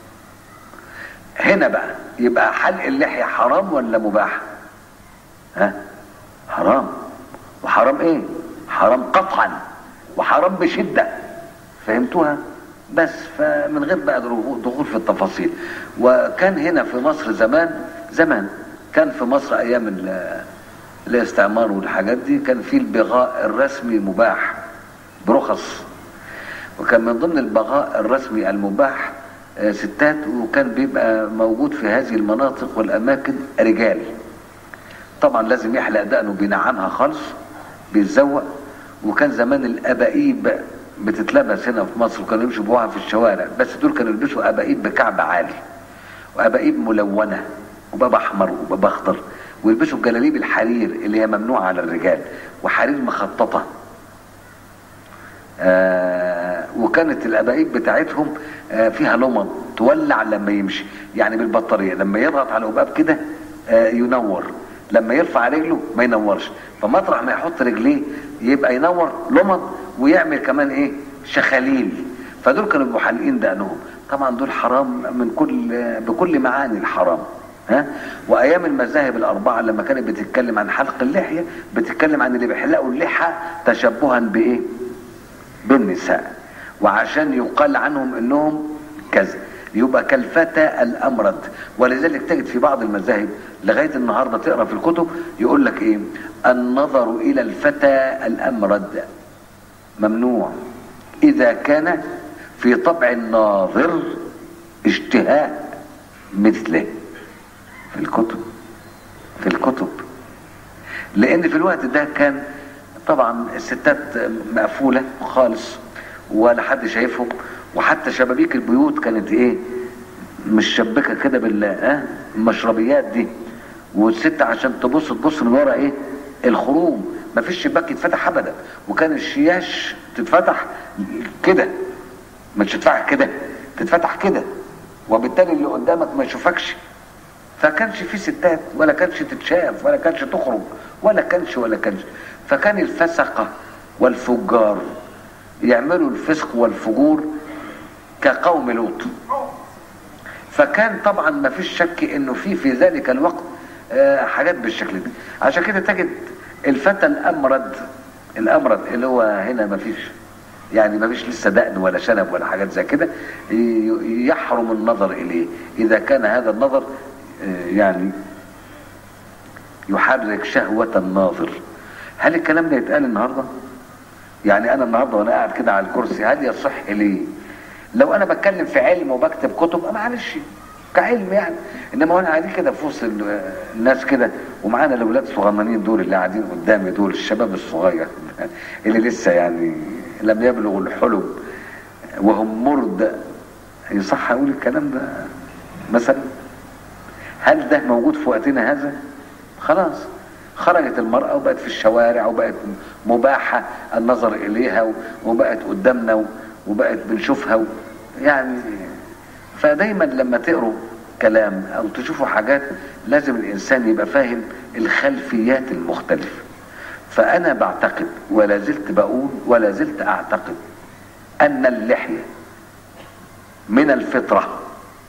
هنا بقى يبقى حلق اللحية حرام ولا مباح ها حرام وحرام ايه حرام قطعا وحرام بشدة فهمتوها بس فمن غير بقى دخول في التفاصيل وكان هنا في مصر زمان زمان كان في مصر ايام الاستعمار والحاجات دي كان في البغاء الرسمي مباح برخص وكان من ضمن البغاء الرسمي المباح ستات وكان بيبقى موجود في هذه المناطق والاماكن رجال طبعا لازم يحلق دقنه بينعمها خالص بيتزوق وكان زمان الابائيب بتتلبس هنا في مصر وكانوا يمشوا بوها في الشوارع بس دول كانوا يلبسوا ابائيب بكعب عالي وابائيب ملونه وباب احمر وباب اخضر ويلبسوا الجلاليب الحرير اللي هي ممنوعه على الرجال وحرير مخططه آه وكانت الابائيب بتاعتهم آه فيها لمض تولع لما يمشي يعني بالبطاريه لما يضغط على القباب كده آه ينور لما يرفع رجله ما ينورش فمطرح ما يحط رجليه يبقى ينور لمض ويعمل كمان ايه شخاليل فدول كانوا بيبقوا حالقين دقنهم طبعا دول حرام من كل بكل معاني الحرام ها وايام المذاهب الاربعه لما كانت بتتكلم عن حلق اللحيه بتتكلم عن اللي بيحلقوا اللحى تشبها بايه بالنساء وعشان يقال عنهم انهم كذا يبقى كالفتى الامرد ولذلك تجد في بعض المذاهب لغايه النهارده تقرا في الكتب يقول لك ايه النظر الى الفتى الامرد ممنوع اذا كان في طبع الناظر اشتهاء مثله في الكتب في الكتب لان في الوقت ده كان طبعا الستات مقفوله خالص ولا حد شايفهم وحتى شبابيك البيوت كانت ايه مش شبكه كده بال اه المشربيات دي والست عشان تبص تبص من ورا ايه الخروم مفيش شباك يتفتح ابدا وكان الشياش تتفتح كده مش تتفتح كده تتفتح كده وبالتالي اللي قدامك ما يشوفكش فكانش في ستات ولا كانش تتشاف ولا كانش تخرج ولا كانش ولا كانش فكان الفسقة والفجار يعملوا الفسق والفجور كقوم لوط فكان طبعا ما فيش شك انه في في ذلك الوقت حاجات بالشكل ده عشان كده تجد الفتى الامرد الامرد اللي هو هنا ما فيش يعني ما فيش لسه دقن ولا شنب ولا حاجات زي كده ي- يحرم النظر اليه اذا كان هذا النظر آه، يعني يحرك شهوة الناظر هل الكلام ده يتقال النهارده؟ يعني انا النهارده وانا قاعد كده على الكرسي هل يصح لي لو انا بتكلم في علم وبكتب كتب أه معلش كعلم يعني انما وانا قاعدين كده في وسط ال- الناس كده ومعانا الاولاد الصغننين دول اللي قاعدين قدامي دول الشباب الصغير اللي لسه يعني لم يبلغوا الحلم وهم مرد يصح اقول الكلام ده مثلا هل ده موجود في وقتنا هذا خلاص خرجت المرأة وبقت في الشوارع وبقت مباحة النظر إليها و- وبقت قدامنا و- وبقت بنشوفها و- يعني فدايما لما تقروا كلام أو تشوفوا حاجات لازم الإنسان يبقى فاهم الخلفيات المختلفة فأنا بعتقد ولا زلت بقول ولا زلت أعتقد أن اللحية من الفطرة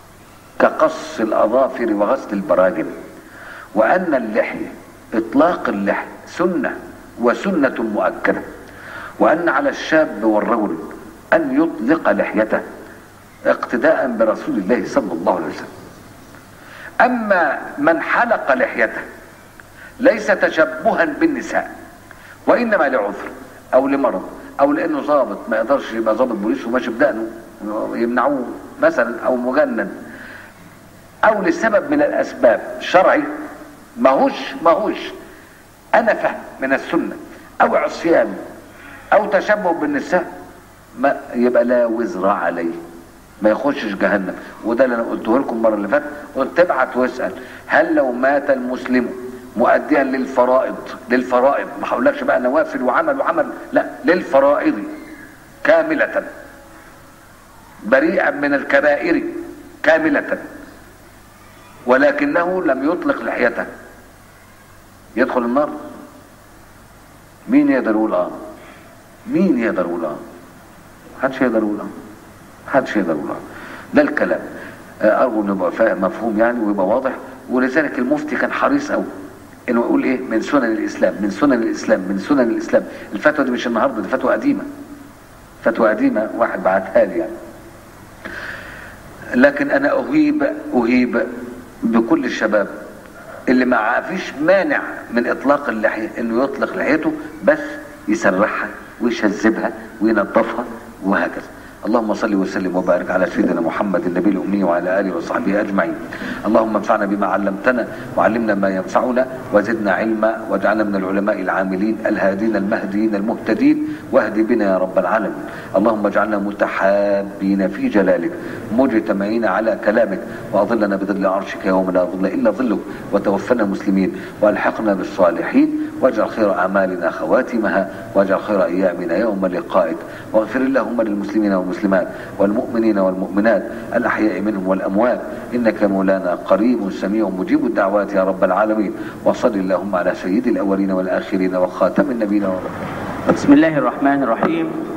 كقص الأظافر وغسل البراجم وأن اللحية إطلاق اللحية سنة وسنة مؤكدة وأن على الشاب والرجل أن يطلق لحيته اقتداء برسول الله صلى الله عليه وسلم أما من حلق لحيته ليس تشبها بالنساء وإنما لعذر أو لمرض أو لأنه ضابط ما يقدرش يبقى ضابط بوليس وماشي بدقنه يمنعوه مثلا أو مجند او لسبب من الاسباب شرعي ماهوش ماهوش انا فهم من السنه او عصيان او تشبه بالنساء ما يبقى لا وزر عليه ما يخشش جهنم وده اللي انا قلته لكم المره اللي فاتت قلت ابعت واسال هل لو مات المسلم مؤديا للفرائض للفرائض ما هقولكش بقى نوافل وعمل وعمل لا للفرائض كامله بريئا من الكبائر كامله ولكنه لم يطلق لحيته يدخل النار مين يقدر يقول اه مين يقدر يقول اه محدش يقدر يقول اه محدش يقدر يقول اه ده الكلام آه، ارجو انه يبقى فاهم مفهوم يعني ويبقى واضح ولذلك المفتي كان حريص قوي انه يقول ايه من سنن الاسلام من سنن الاسلام من سنن الاسلام الفتوى دي مش النهارده دي فتوى قديمه فتوى قديمه واحد بعتها لي يعني لكن انا اهيب اهيب بكل الشباب اللي ما فيش مانع من اطلاق اللحيه انه يطلق لحيته بس يسرحها ويشذبها وينظفها وهكذا اللهم صل وسلم وبارك على سيدنا محمد النبي الامي وعلى اله وصحبه اجمعين اللهم انفعنا بما علمتنا وعلمنا ما ينفعنا وزدنا علما واجعلنا من العلماء العاملين الهادين المهديين المهتدين واهد بنا يا رب العالمين اللهم اجعلنا متحابين في جلالك مجتمعين على كلامك واظلنا بظل عرشك يوم لا ظل الا ظلك وتوفنا مسلمين والحقنا بالصالحين واجعل خير اعمالنا خواتمها واجعل خير ايامنا يوم لقائك واغفر اللهم للمسلمين والمسلمات والمؤمنين والمؤمنات الاحياء منهم والاموات انك مولانا قريب سميع مجيب الدعوات يا رب العالمين وصل اللهم على سيد الاولين والاخرين وخاتم النبيين والرسولين
بسم الله الرحمن الرحيم